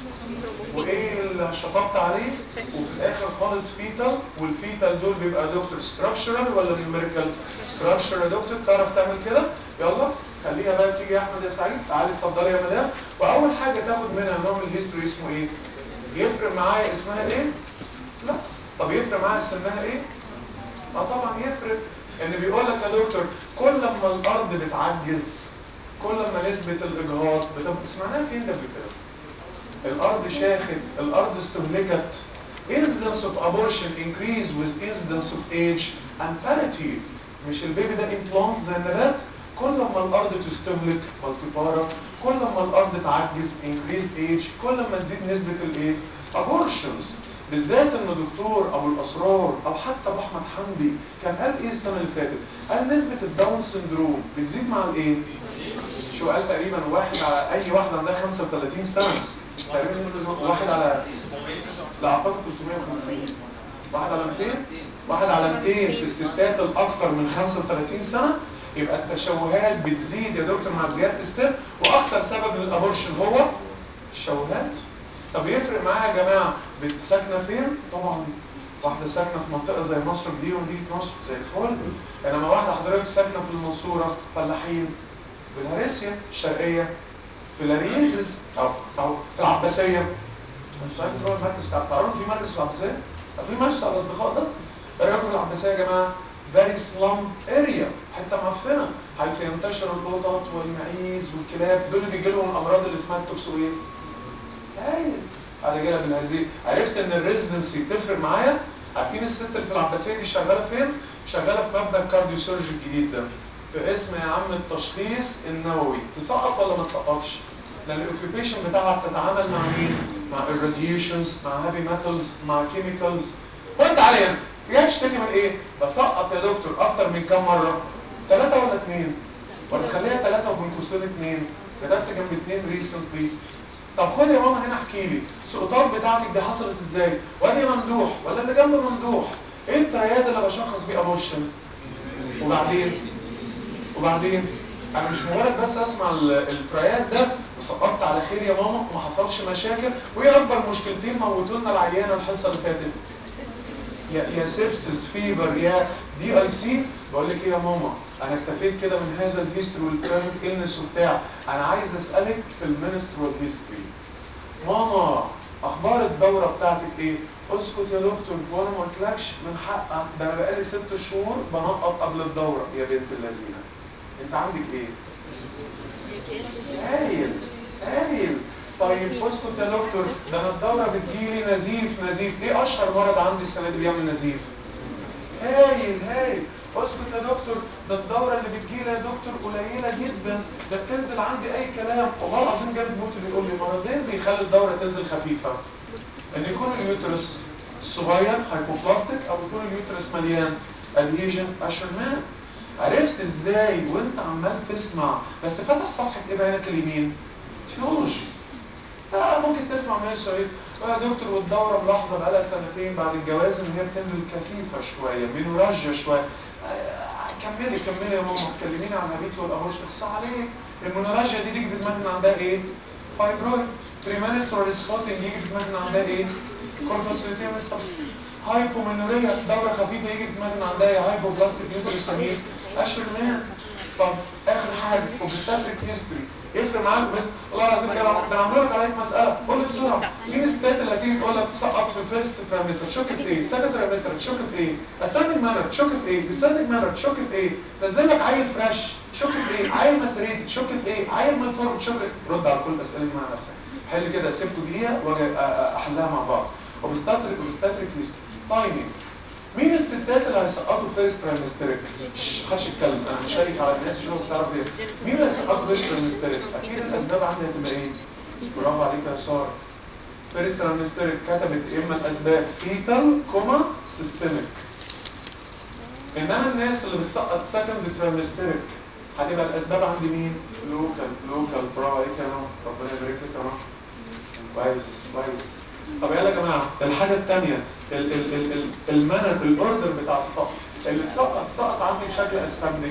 وايه اللي شطبت عليه وفي الاخر خالص فيتال والفيتال دول بيبقى دكتور ستراكشرال ولا نيوميريكال ستراكشر يا دكتور تعرف تعمل كده يلا خليها بقى تيجي يا احمد يا سعيد تعالي اتفضلي يا مدام واول حاجه تاخد منها نوع من الهيستوري اسمه ايه يفرق معايا اسمها ايه لا طب يفرق معايا سنها ايه اه طبعا يفرق ان بيقول لك يا دكتور كل ما الارض بتعجز كل ما نسبه الاجهاض بتبقى سمعناها فين ده قبل كده الارض شاخت الارض استهلكت incidence of abortion increase with incidence of age and parity مش البيبي ده implant زي النبات كل ما الارض تستهلك مالتيبارا كل ما الارض تعجز increase age كل ما تزيد نسبة الايه abortions بالذات ان دكتور ابو الاسرار او حتى ابو احمد حمدي كان قال ايه السنه اللي فاتت قال نسبه الداون سندروم بتزيد مع الايه شو قال تقريبا واحد على اي واحده عندها 35 سنه تقريبا نسبه واحد على لا اعتقد 350 واحد على 200 واحد على 200 في الستات الاكثر من 35 سنه يبقى التشوهات بتزيد يا دكتور مع زياده السن واكثر سبب للابورشن هو الشوهات طب يفرق معايا يا جماعه ساكنه فين طبعا واحده ساكنه في منطقه زي مصر دي ودي مصر زي الفل انما واحده حضرتك ساكنه في المنصوره فلاحين في الهريسيا الشرقيه في الاريزز او او في العباسيه السؤال بتروح المركز تعرفوا في مركز في العباسيه؟ طب في مركز على الاصدقاء ده؟ ايه رايكم في العباسيه يا جماعه؟ فيري سلام اريا حته معفنه حيث ينتشر القطط والمعيز والكلاب دول اللي بيجي لهم الامراض اللي اسمها التوكسويه هايل على جالة بالهزيل عرفت ان الريزدنسي تفرق معايا عارفين الست اللي في العباسيه دي شغاله فين شغاله في مبنى الكارديو سيرجي الجديد ده باسم يا عم التشخيص النووي تسقط ولا ما تسقطش لان الاوكيبيشن بتاعها بتتعامل مع مين مع الراديشنز مع هابي ميتالز مع كيميكالز وانت عليا جاي تشتكي من ايه بسقط يا دكتور اكتر من كام مره ثلاثه ولا اثنين ولا خليها ثلاثه وبين قوسين اثنين كتبت جنب اثنين ريسنتلي طب خد يا ماما هنا احكي لي السقطات بتاعتك دي حصلت ازاي وادي ممدوح ولا اللي جنب ممدوح ايه الترياد اللي بشخص بيه ابورشن وبعدين وبعدين انا مش مجرد بس اسمع الترياد ده وسقطت على خير يا ماما وما حصلش مشاكل وايه اكبر مشكلتين موتوا لنا العيانه الحصه اللي فاتت يا يا سيبسس فيبر يا دي اي سي بقول لك ايه يا ماما انا اكتفيت كده من هذا الهيستوري والبريزنت النس وبتاع انا عايز اسالك في المينسترول هيستوري ماما اخبار الدوره بتاعتك ايه اسكت يا دكتور وانا ما قلتلكش من حقك ده انا بقالي ست شهور بنقط قبل الدوره يا بنت اللذينه انت عندك ايه هايل هايل طيب اسكت يا دكتور ده انا الدوره بتجيلي نزيف نزيف ايه اشهر مرض عندي السنه دي بيعمل نزيف هايل هايل اسكت يا دكتور ده الدوره اللي بتجيلي يا دكتور قليله جدا ده بتنزل عندي اي كلام والله العظيم جابت موت بيقول لي مرضين بيخلي الدوره تنزل خفيفه ان يكون اليوترس صغير هايبوبلاستيك او يكون اليوترس مليان ادهيجن اشرمان عرفت ازاي وانت عمال تسمع بس فاتح صفحه ايه بقى هناك اليمين تيولوجي آه ممكن تسمع من السؤال يا دكتور والدورة ملاحظة بقالها سنتين بعد الجواز ان هي بتنزل كثيفة شوية مينورجيا شوية آه كملي كملي يا ماما تكلميني عن هابيت والابوش اخصى عليك المينورجيا دي تيجي في دماغنا عندها ايه؟ فايبرويد بريمانسترال سبوتنج يجي في دماغنا عندها ايه؟ كوربس لوتيمس هايبومينوريا دورة خفيفة يجي في دماغنا عندها ايه؟ هايبوبلاستيك يوترس امين اشهر مان طب اخر حاجة اوبستاتريك هيستوري يفرق معاك بس والله العظيم كده ده انا عامل لك عليك مساله قول لي بسرعه مين الستات اللي هتيجي تقول لك تسقط في الفيرست تريمستر تشك في ايه؟ سكند تريمستر تشك في ايه؟ اسندنج مانر تشك في ايه؟ ديسندنج مانر تشك في ايه؟ نزل لك عيل فريش تشك في ايه؟ عيل مسريتي تشك في ايه؟ عيل مالفورم تشك في رد على كل الاسئله دي مع نفسك حل كده سيبكوا دقيقه واجي احلها مع بعض اوبستاتريك اوبستاتريك هيستوري تايمينج مين الستات اللي هيسقطوا فيرست ترايمستريك؟ محدش يتكلم انا هشارك على الناس شوف تعرف ايه مين اللي هيسقطوا فيرست ترايمستريك؟ اكيد الاسباب عندي هتبقى ايه؟ برافو عليك يا ساره فيرست ترايمستريك كتبت يا اما الاسباب فيتال كوما سيستميك انما الناس اللي بتسقط سكند ترايمستريك هتبقى الاسباب عند مين؟ لوكال لوكال برافو عليك يا رب ربنا يبارك لك يا رب كويس كويس طب يلا يا جماعه الحاجه الثانيه ال ال ال ال المنر الاوردر بتاع السقط اللي سقط سقط عندي بشكل اسندنج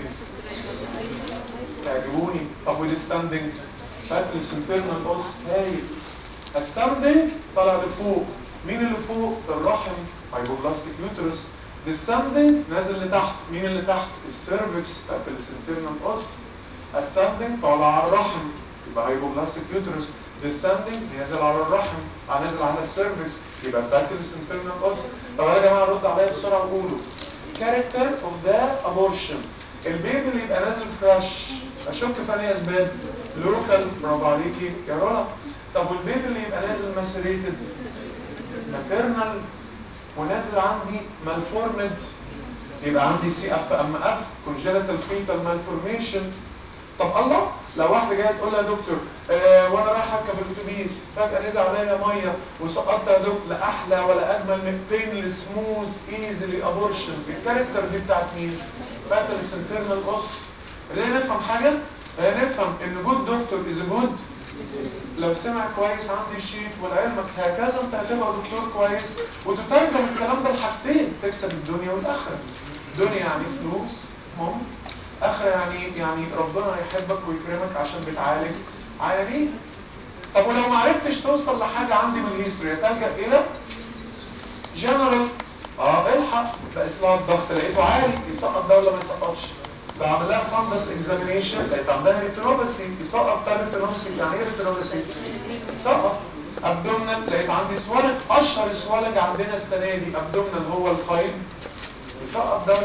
تعجبوني طب والستاندنج شكل السنترنال اوس هايل الستاندنج طالع لفوق مين اللي فوق الرحم هايبوبلاستيك يوترس الستاندنج نازل لتحت مين اللي تحت السيرفكس بتاعت السنترنال اوس الستاندنج طالع على الرحم يبقى هايبوبلاستيك يوترس descending نازل على الرحم نازل على السيرفكس يبقى باكلس انترنال اوس طب يا جماعه رد عليا بسرعه وقولوا كاركتر اوف ذا ابورشن البيبي اللي يبقى نازل فريش اشك في انهي اسباب لوكال برافو عليكي يا رنا طب والبيبي اللي يبقى نازل ماسريتد ماتيرنال ونازل عندي مالفورمد يبقى عندي سي اف ام اف كونجنتال فيتال مالفورميشن طب الله لو واحده جايه تقول لها يا دكتور آه وانا رايح اركب الاتوبيس فجاه نزل عليا ميه وسقطت يا دكتور لا احلى ولا اجمل من بين سموث ايزلي ابورشن الكاركتر دي بتاعت مين؟ باتلس انترنال اوس خلينا نفهم حاجه خلينا نفهم ان جود دكتور از جود لو سمع كويس عندي الشيت ولعلمك هكذا انت هتبقى دكتور كويس وتترجم الكلام ده لحاجتين تكسب الدنيا والاخره دنيا يعني فلوس ممكن اخر يعني يعني ربنا يحبك ويكرمك عشان بتعالج عيانين طب ولو ما عرفتش توصل لحاجه عندي من الهيستوري تلجا الى جنرال اه الحق بقى اسمها الضغط لقيته عالي يسقط ده ولا ما يسقطش بعمل لها فندس اكزامينيشن لقيت عندها ريتينوباسي يسقط ده ريتينوباسي يعني ايه ريتينوباسي؟ يسقط ابدومنال لقيت عندي سوالج اشهر سوالج عندنا السنه دي ابدومنال هو الخيل يسقط ده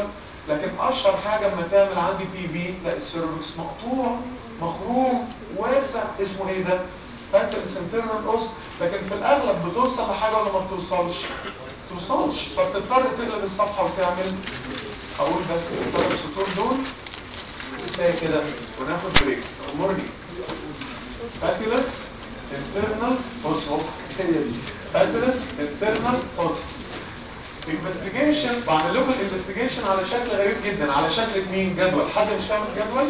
لكن اشهر حاجه اما تعمل عندي بي في تلاقي السيرفكس مقطوع مخروم واسع اسمه ايه ده فانترس انترنال اوس لكن في الاغلب بتوصل لحاجه ولا ما بتوصلش توصلش فبتضطر تقلب الصفحه وتعمل اقول بس الثلاث سطور دول كفايه كده وناخد بريك امرني فاتيلس انترنال اوس هي دي فاتيلس انترنال اوس انفستيجيشن بعمل لكم الانفستيجيشن على شكل غريب جدا على شكل مين جدول حد مش فاهم الجدول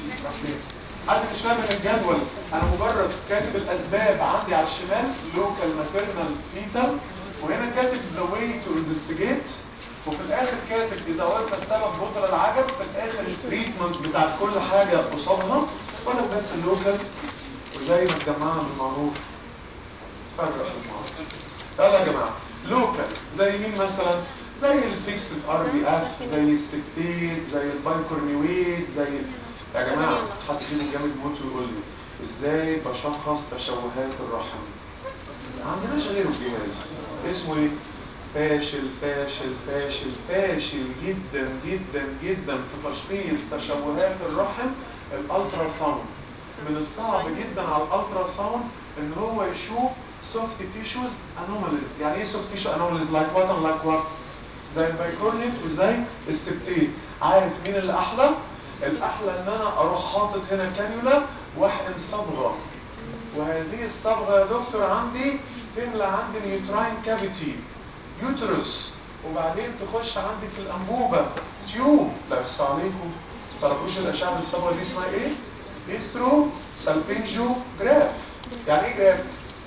حد مش فاهم الجدول انا مجرد كاتب الاسباب عندي على الشمال لوكال ماتيرنال فيتال وهنا كاتب ذا واي تو انفستيجيت وفي الاخر كاتب اذا وقف السبب بطل العجب في الاخر التريتمنت بتاعت كل حاجه قصادها ولا بس اللوكال وزي ما اتجمعنا بالمعروف فرق المعروف يلا يا جماعه لوكال زي مين مثلا زي الفيكس ار بي اف زي السكتيت زي البايكورنيويت زي يا جماعه حد فينا جامد موت ويقول لي ازاي بشخص تشوهات الرحم ما عندناش غيره الجهاز اسمه ايه فاشل فاشل فاشل فاشل جدا جدا جدا في تشخيص تشوهات الرحم الالترا ساوند من الصعب جدا على الالترا ساوند ان هو يشوف soft tissues anomalies يعني ايه soft tissue anomalies like what and like what زي البايكورنيت وزي السبتين عارف مين اللي احلى الاحلى ان انا اروح حاطط هنا كانيولا واحقن صبغه وهذه الصبغه يا دكتور عندي تملى عندي اليوتراين كافيتي يوترس وبعدين تخش عندي في الانبوبه تيوب لا يخصى عليكم تعرفوش الاشعه بالصبغه دي اسمها ايه هيسترو سالبينجو جراف يعني ايه جراف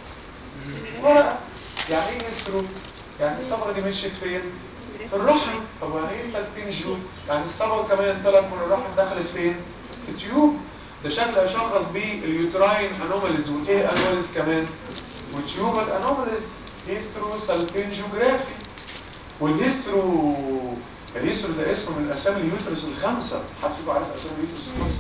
ورقه يعني ايه هيسترو يعني الصبغه دي مشيت فين في الرحم طب يعني ايه سالبينجو يعني الصبغه كمان طلعت من الرحم دخلت فين في التيوب ده شكل اشخص بيه اليوتراين انوماليز والايه انوماليز كمان والتيوبال انوماليز هيسترو سالبينجوجرافي والهيسترو الهيسترو ده اسمه من اسامي اليوترس الخمسه حد فيكم عارف اسامي اليوترس الخمسه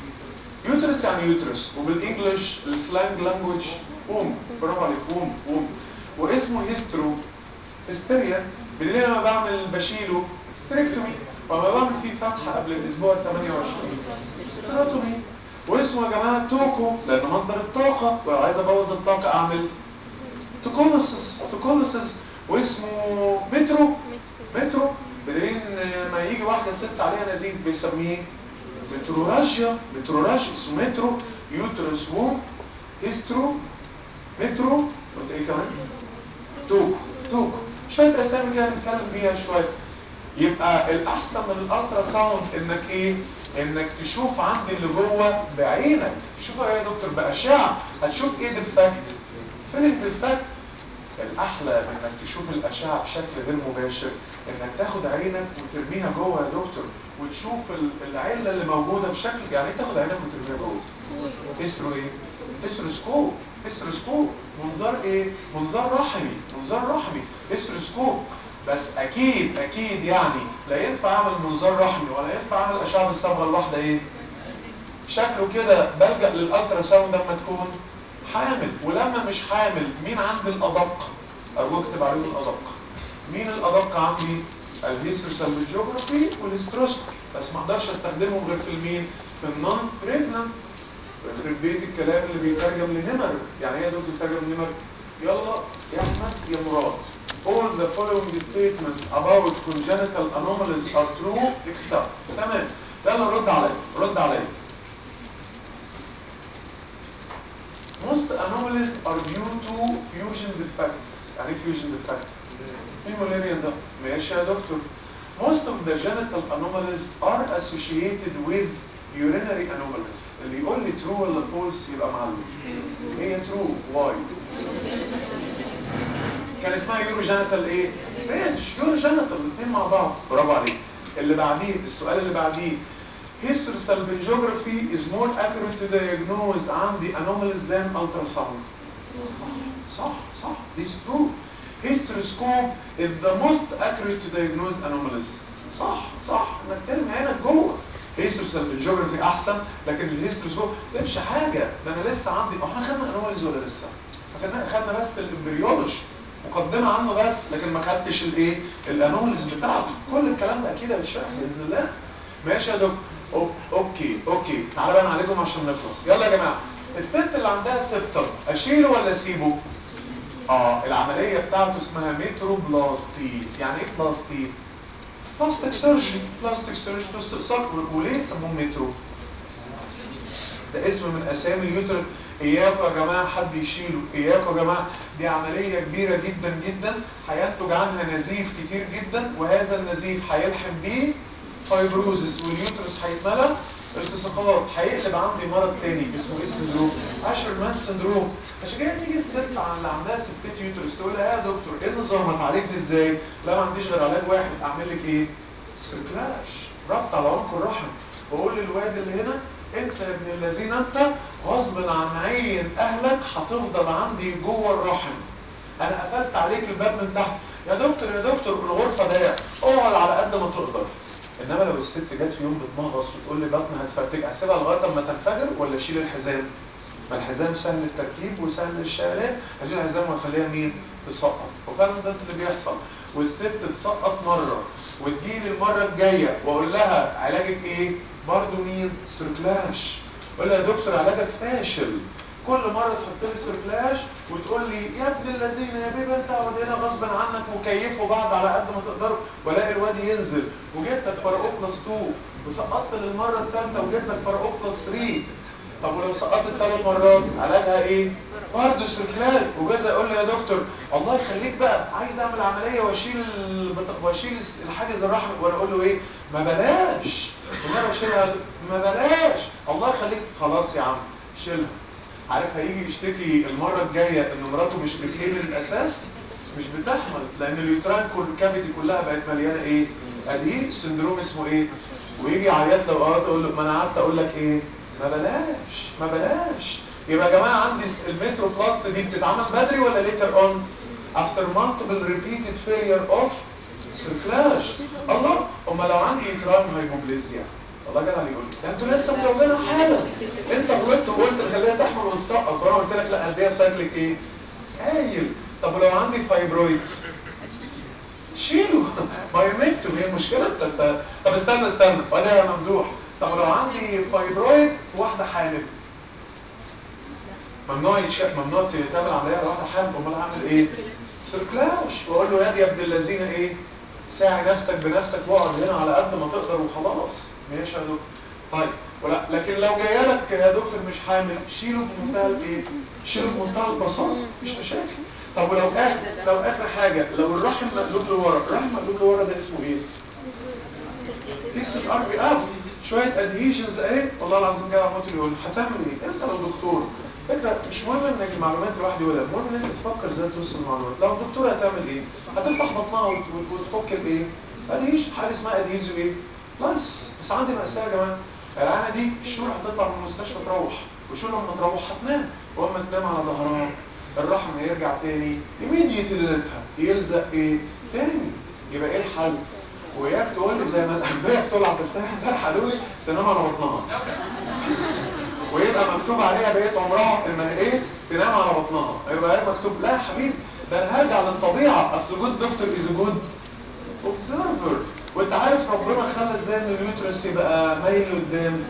يوترس يعني يوترس وبالانجلش السلانج لانجوج اوم برافو عليك اوم اوم واسمه هيسترو هستيريا بالليل لما بعمل بشيله ستريكتومي ولما بعمل فيه فتحه قبل الاسبوع 28 ستراتومي واسمه يا جماعه توكو لان مصدر الطاقه ولو عايز ابوظ الطاقه اعمل توكولوسيس توكولوسيس واسمه مترو مترو بدليل ما يجي واحده ست عليها نزيف بيسميه متروراجيا متروراجيا اسمه مترو يوترس ووم هيسترو مترو قلت ايه كمان توكو توكو شويه اسامي كده نتكلم بيها شويه يبقى الاحسن من الالترا ساوند انك ايه انك تشوف عندي اللي جوه بعينك تشوف ايه يا دكتور باشعه هتشوف ايه ديفكت فين الديفكت الاحلى انك تشوف الاشعه بشكل غير مباشر انك تاخد عينك وترميها جوه يا دكتور وتشوف العله اللي موجوده بشكل يعني ايه تاخد عينك وترميها جوه اسمه ايه هيستروسكوب هيستروسكوب منظار ايه منظار رحمي منظار رحمي هيستروسكوب بس اكيد اكيد يعني لا ينفع اعمل منظار رحمي ولا ينفع اعمل اشعه بالصبغه الواحده ايه شكله كده بلجأ للالترا ساوند لما تكون حامل ولما مش حامل مين عندي الادق ارجوك اكتب عليهم الادق مين الادق عندي الهيستروسالفيجيوغرافي والهيستروسكوبي بس ما اقدرش استخدمهم غير في المين في النون بريجنانت يخرب بيت الكلام اللي بيترجم لنمر يعني ايه يا دكتور بيترجم لنمر يلا يا احمد يا مراد all the following statements about congenital anomalies are true except تمام يلا رد عليا رد عليا most anomalies are due to fusion defects يعني ايه fusion defect ايه مولاريا ده ماشي يا دكتور most of the genital anomalies are associated with urinary anomalies اللي يقول لي true ولا false يبقى معلوم هي true why كان اسمها يورو جينيتال ايه ماشي يورو جينيتال الاثنين مع بعض برافو عليك اللي بعديه السؤال اللي بعديه Hysterosalpingiography is more accurate to diagnose عندي anomalies than ultrasound صح صح صح this is true hysteroscope is the most accurate to diagnose anomalies صح صح انك ترمي عينك جوه hysterosalpingiography احسن لكن الهيستروسكوب مش حاجه ده انا لسه عندي احنا خدنا anomalies ولا لسه خدنا خدنا بس الامبريولوجي مقدمه عنه بس لكن ما خدتش الايه الاناليز بتاعته كل الكلام ده اكيد هيتشرح باذن الله ماشي يا دكتور أو- اوكي اوكي تعالى بقى نعالجهم عشان نخلص يلا يا جماعه الست اللي عندها سبتم اشيله ولا اسيبه اه العمليه بتاعته اسمها متروبلاستي يعني ايه بلاستي بلاستيك سيرجري بلاستيك سيرجري استئصال وليه سموه مترو ده اسم من اسامي اليوتر اياكم يا جماعه حد يشيله اياكم يا جماعه دي عمليه كبيره جدا جدا هينتج عنها نزيف كتير جدا وهذا النزيف هيلحم بيه فايبروزس واليوترس هيتملى التصاقات هيقلب عندي مرض تاني اسمه ايه سندروم اشر مان سندروم عشان كده تيجي الست عن اللي عندها سبتيت يوترس تقول لها يا دكتور ايه النظام هتعالج دي ازاي لا ما عنديش غير علاج واحد اعمل لك ايه سيركلاش ربط على عنق الرحم واقول للواد اللي هنا انت يا ابن الذين انت غصب عن عين اهلك هتفضل عندي جوه الرحم انا قفلت عليك الباب من تحت يا دكتور يا دكتور الغرفه ضيقه اقعد على قد ما تقدر انما لو الست جت في يوم بتمغص وتقول لي بطني هتفرتك اسيبها لغايه اما تنفجر ولا اشيل الحزام ما الحزام سهل التركيب وسهل الشيلان اشيل الحزام واخليها مين تسقط وفعلا ده اللي بيحصل والست تسقط مره وتجيلي المره الجايه واقول لها علاجك ايه برضه مين سيركلاش اقول لها يا دكتور علاجك فاشل كل مره تحط لي سيركلاش وتقول لي يا ابن الذين يا بيبي انت اقعد هنا غصب عنك وكيفوا بعض على قد ما تقدروا والاقي الواد ينزل وجبت لك فرقوه بلس 2 وسقطت للمره الثالثه وجبت لك فرقوه بلس 3 طب ولو سقطت ثلاث مرات علاجها ايه؟ برضه سيركلات وجاز اقول له يا دكتور الله يخليك بقى عايز اعمل عمليه واشيل البط- واشيل الحاجز الرحم وانا اقول له ايه؟ ما بلاش وانا بشيلها ما بلاش الله يخليك خلاص يا عم شيلها عارف هيجي يشتكي المره الجايه ان مراته مش بتحمل الاساس مش بتحمل لان اليوتراين كل كافيتي كلها بقت مليانه ايه؟ ادي سندروم اسمه ايه؟ ويجي يعيط لو قعدت اقول له ما انا قعدت اقول لك ايه؟ ما بلاش ما بلاش يبقى يا جماعه عندي المترو بلاست دي بتتعمل بدري ولا ليتر اون؟ افتر multiple repeated failure of سيركلاش الله اما لو عندي يوتراين هايبوبليزيا والله جدع يقول لي ده انتوا لسه مجوزينها حالا انت غلطت وقلت نخليها تحمل وتسقط وانا قلت لك لا اديها سايكليك ايه؟ هايل طب ولو عندي فايبرويد شيله بايوميكتوم هي المشكله انت انت طب استنى استنى وده يا ممدوح طب لو عندي فايبرويد في واحده حامل ممنوع يتشق ممنوع تعمل عمليه على واحده حامل امال اعمل ايه؟ سيركلاش واقول له يا دي يا ابن الذين ايه؟ ساعي نفسك بنفسك واقعد هنا على قد ما تقدر وخلاص ماشي يا دكتور طيب ولا لكن لو جايه لك يا دكتور مش حامل شيله بمنتهى الايه؟ شيله بمنتهى البساطه مش مشاكل طب ولو اخر لو اخر حاجه لو الرحم مقلوب لورا الرحم مقلوب لورا ده اسمه ايه؟ لسه ار بي اف شويه ادهيشنز اهي والله العظيم جاي عمود يقول هتعمل ايه؟ انت لو دكتور فكره مش مهم انك المعلومات الواحد يقولها المهم ان انت تفكر ازاي توصل المعلومات لو الدكتور هتعمل ايه؟ هتفتح بطنها وت- وت- وتفك بايه؟ ادهيش حاجه اسمها ادهيزيو ايه؟ لايس بس عندي مأساة يا جماعه العيانه دي الشهور هتطلع من المستشفى تروح وشو لما تروح هتنام واما تنام على ظهرها الرحم هيرجع تاني immediately ليلتها يلزق ايه؟ تاني يبقى ايه الحل؟ وياك تقول لي زي ما الانبياء بتقول عبد السلام ده قالوا لي تنام على بطنها ويبقى مكتوب عليها بقيه عمرها انها ايه تنام على بطنها يبقى ايه مكتوب لا يا حبيبي ده انا هرجع للطبيعه اصل جود دكتور از جود اوبزرفر وانت عارف ربنا خلى ازاي ان اليوترس يبقى مايل لقدام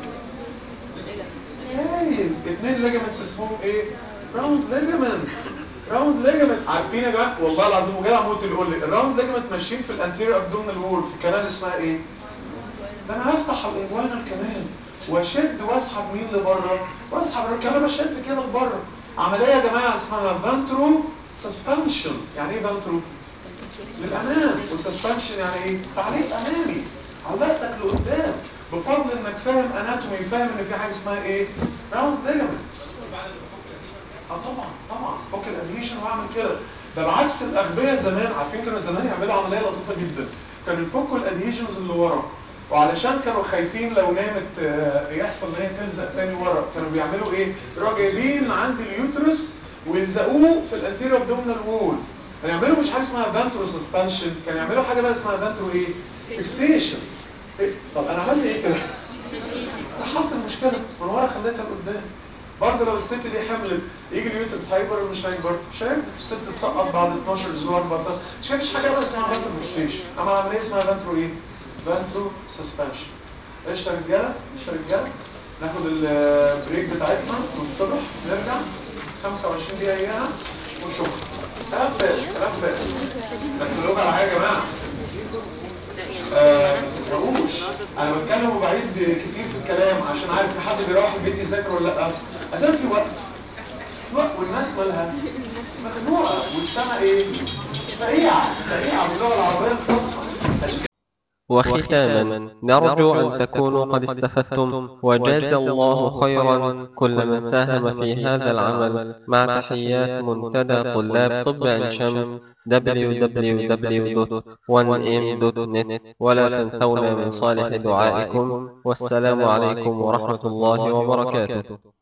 هايل اتنين ليجمنتس اسمهم ايه راوند ليجمنت راوند ليجمنت عارفين يا جماعه والله العظيم وجدع موت اللي يقول لي الراوند ليجمنت ماشيين في الانتيريور ابدومينال وول في كنال اسمها ايه ده انا هفتح الانجوانال كمان واشد واسحب مين لبره واسحب كمان اشد كده لبره عمليه يا جماعه اسمها فانترو سسبنشن يعني ايه فانترو للامام وسسبنشن يعني ايه تعليق امامي علقتك لقدام بفضل انك فاهم اناتومي فاهم ان في حاجه اسمها ايه راوند ليجمنت اه طبعا طبعا فك الادهيشن واعمل كده ده بعكس الاغبياء زمان عارفين كانوا زمان يعملوا عمليه لطيفه جدا كانوا يفكوا الادهيشنز اللي ورا وعلشان كانوا خايفين لو نامت آه، يحصل ان هي تلزق تاني ورا كانوا بيعملوا ايه؟ يروحوا جايبين عند اليوترس ويلزقوه في الانتيريور ابدومينال وول يعملوا مش حاجه اسمها فانترو سسبنشن كانوا يعملوا حاجه بقى اسمها فانترو ايه؟ فيكسيشن إيه؟ طب انا عملت ايه كده؟ رحلت المشكله من ورا خليتها لقدام برضه لو الست دي حملت يجي اليوترس هيكبر مش هيكبر شايف الست تسقط بعد 12 اسبوع 14 مش مفيش حاجه بقى اسمها فانترو فيكسيشن اما عمليه اسمها فانترو ايه؟ فانترو سسبنشن ايش يا رجاله؟ ايش يا رجاله؟ ناخد البريك بتاعتنا نصطبح نرجع 25 دقيقه اياها وشكرا كلام فارغ كلام فارغ بس اللغه على حاجه يا جماعه آه، ما تسرقوش انا بتكلم وبعيد كتير في الكلام عشان عارف في حد بيروح البيت يذاكر ولا لا اذن في وقت في وقت والناس مالها مخنوقه والسما ايه سريعه سريعه باللغه العربيه الفصحى وختاما نرجو أن تكونوا قد استفدتم وجاز الله خيرا كل من ساهم في هذا العمل مع تحيات منتدى طلاب طب عين شمس www.1m.net ولا تنسونا من صالح دعائكم والسلام عليكم ورحمة الله وبركاته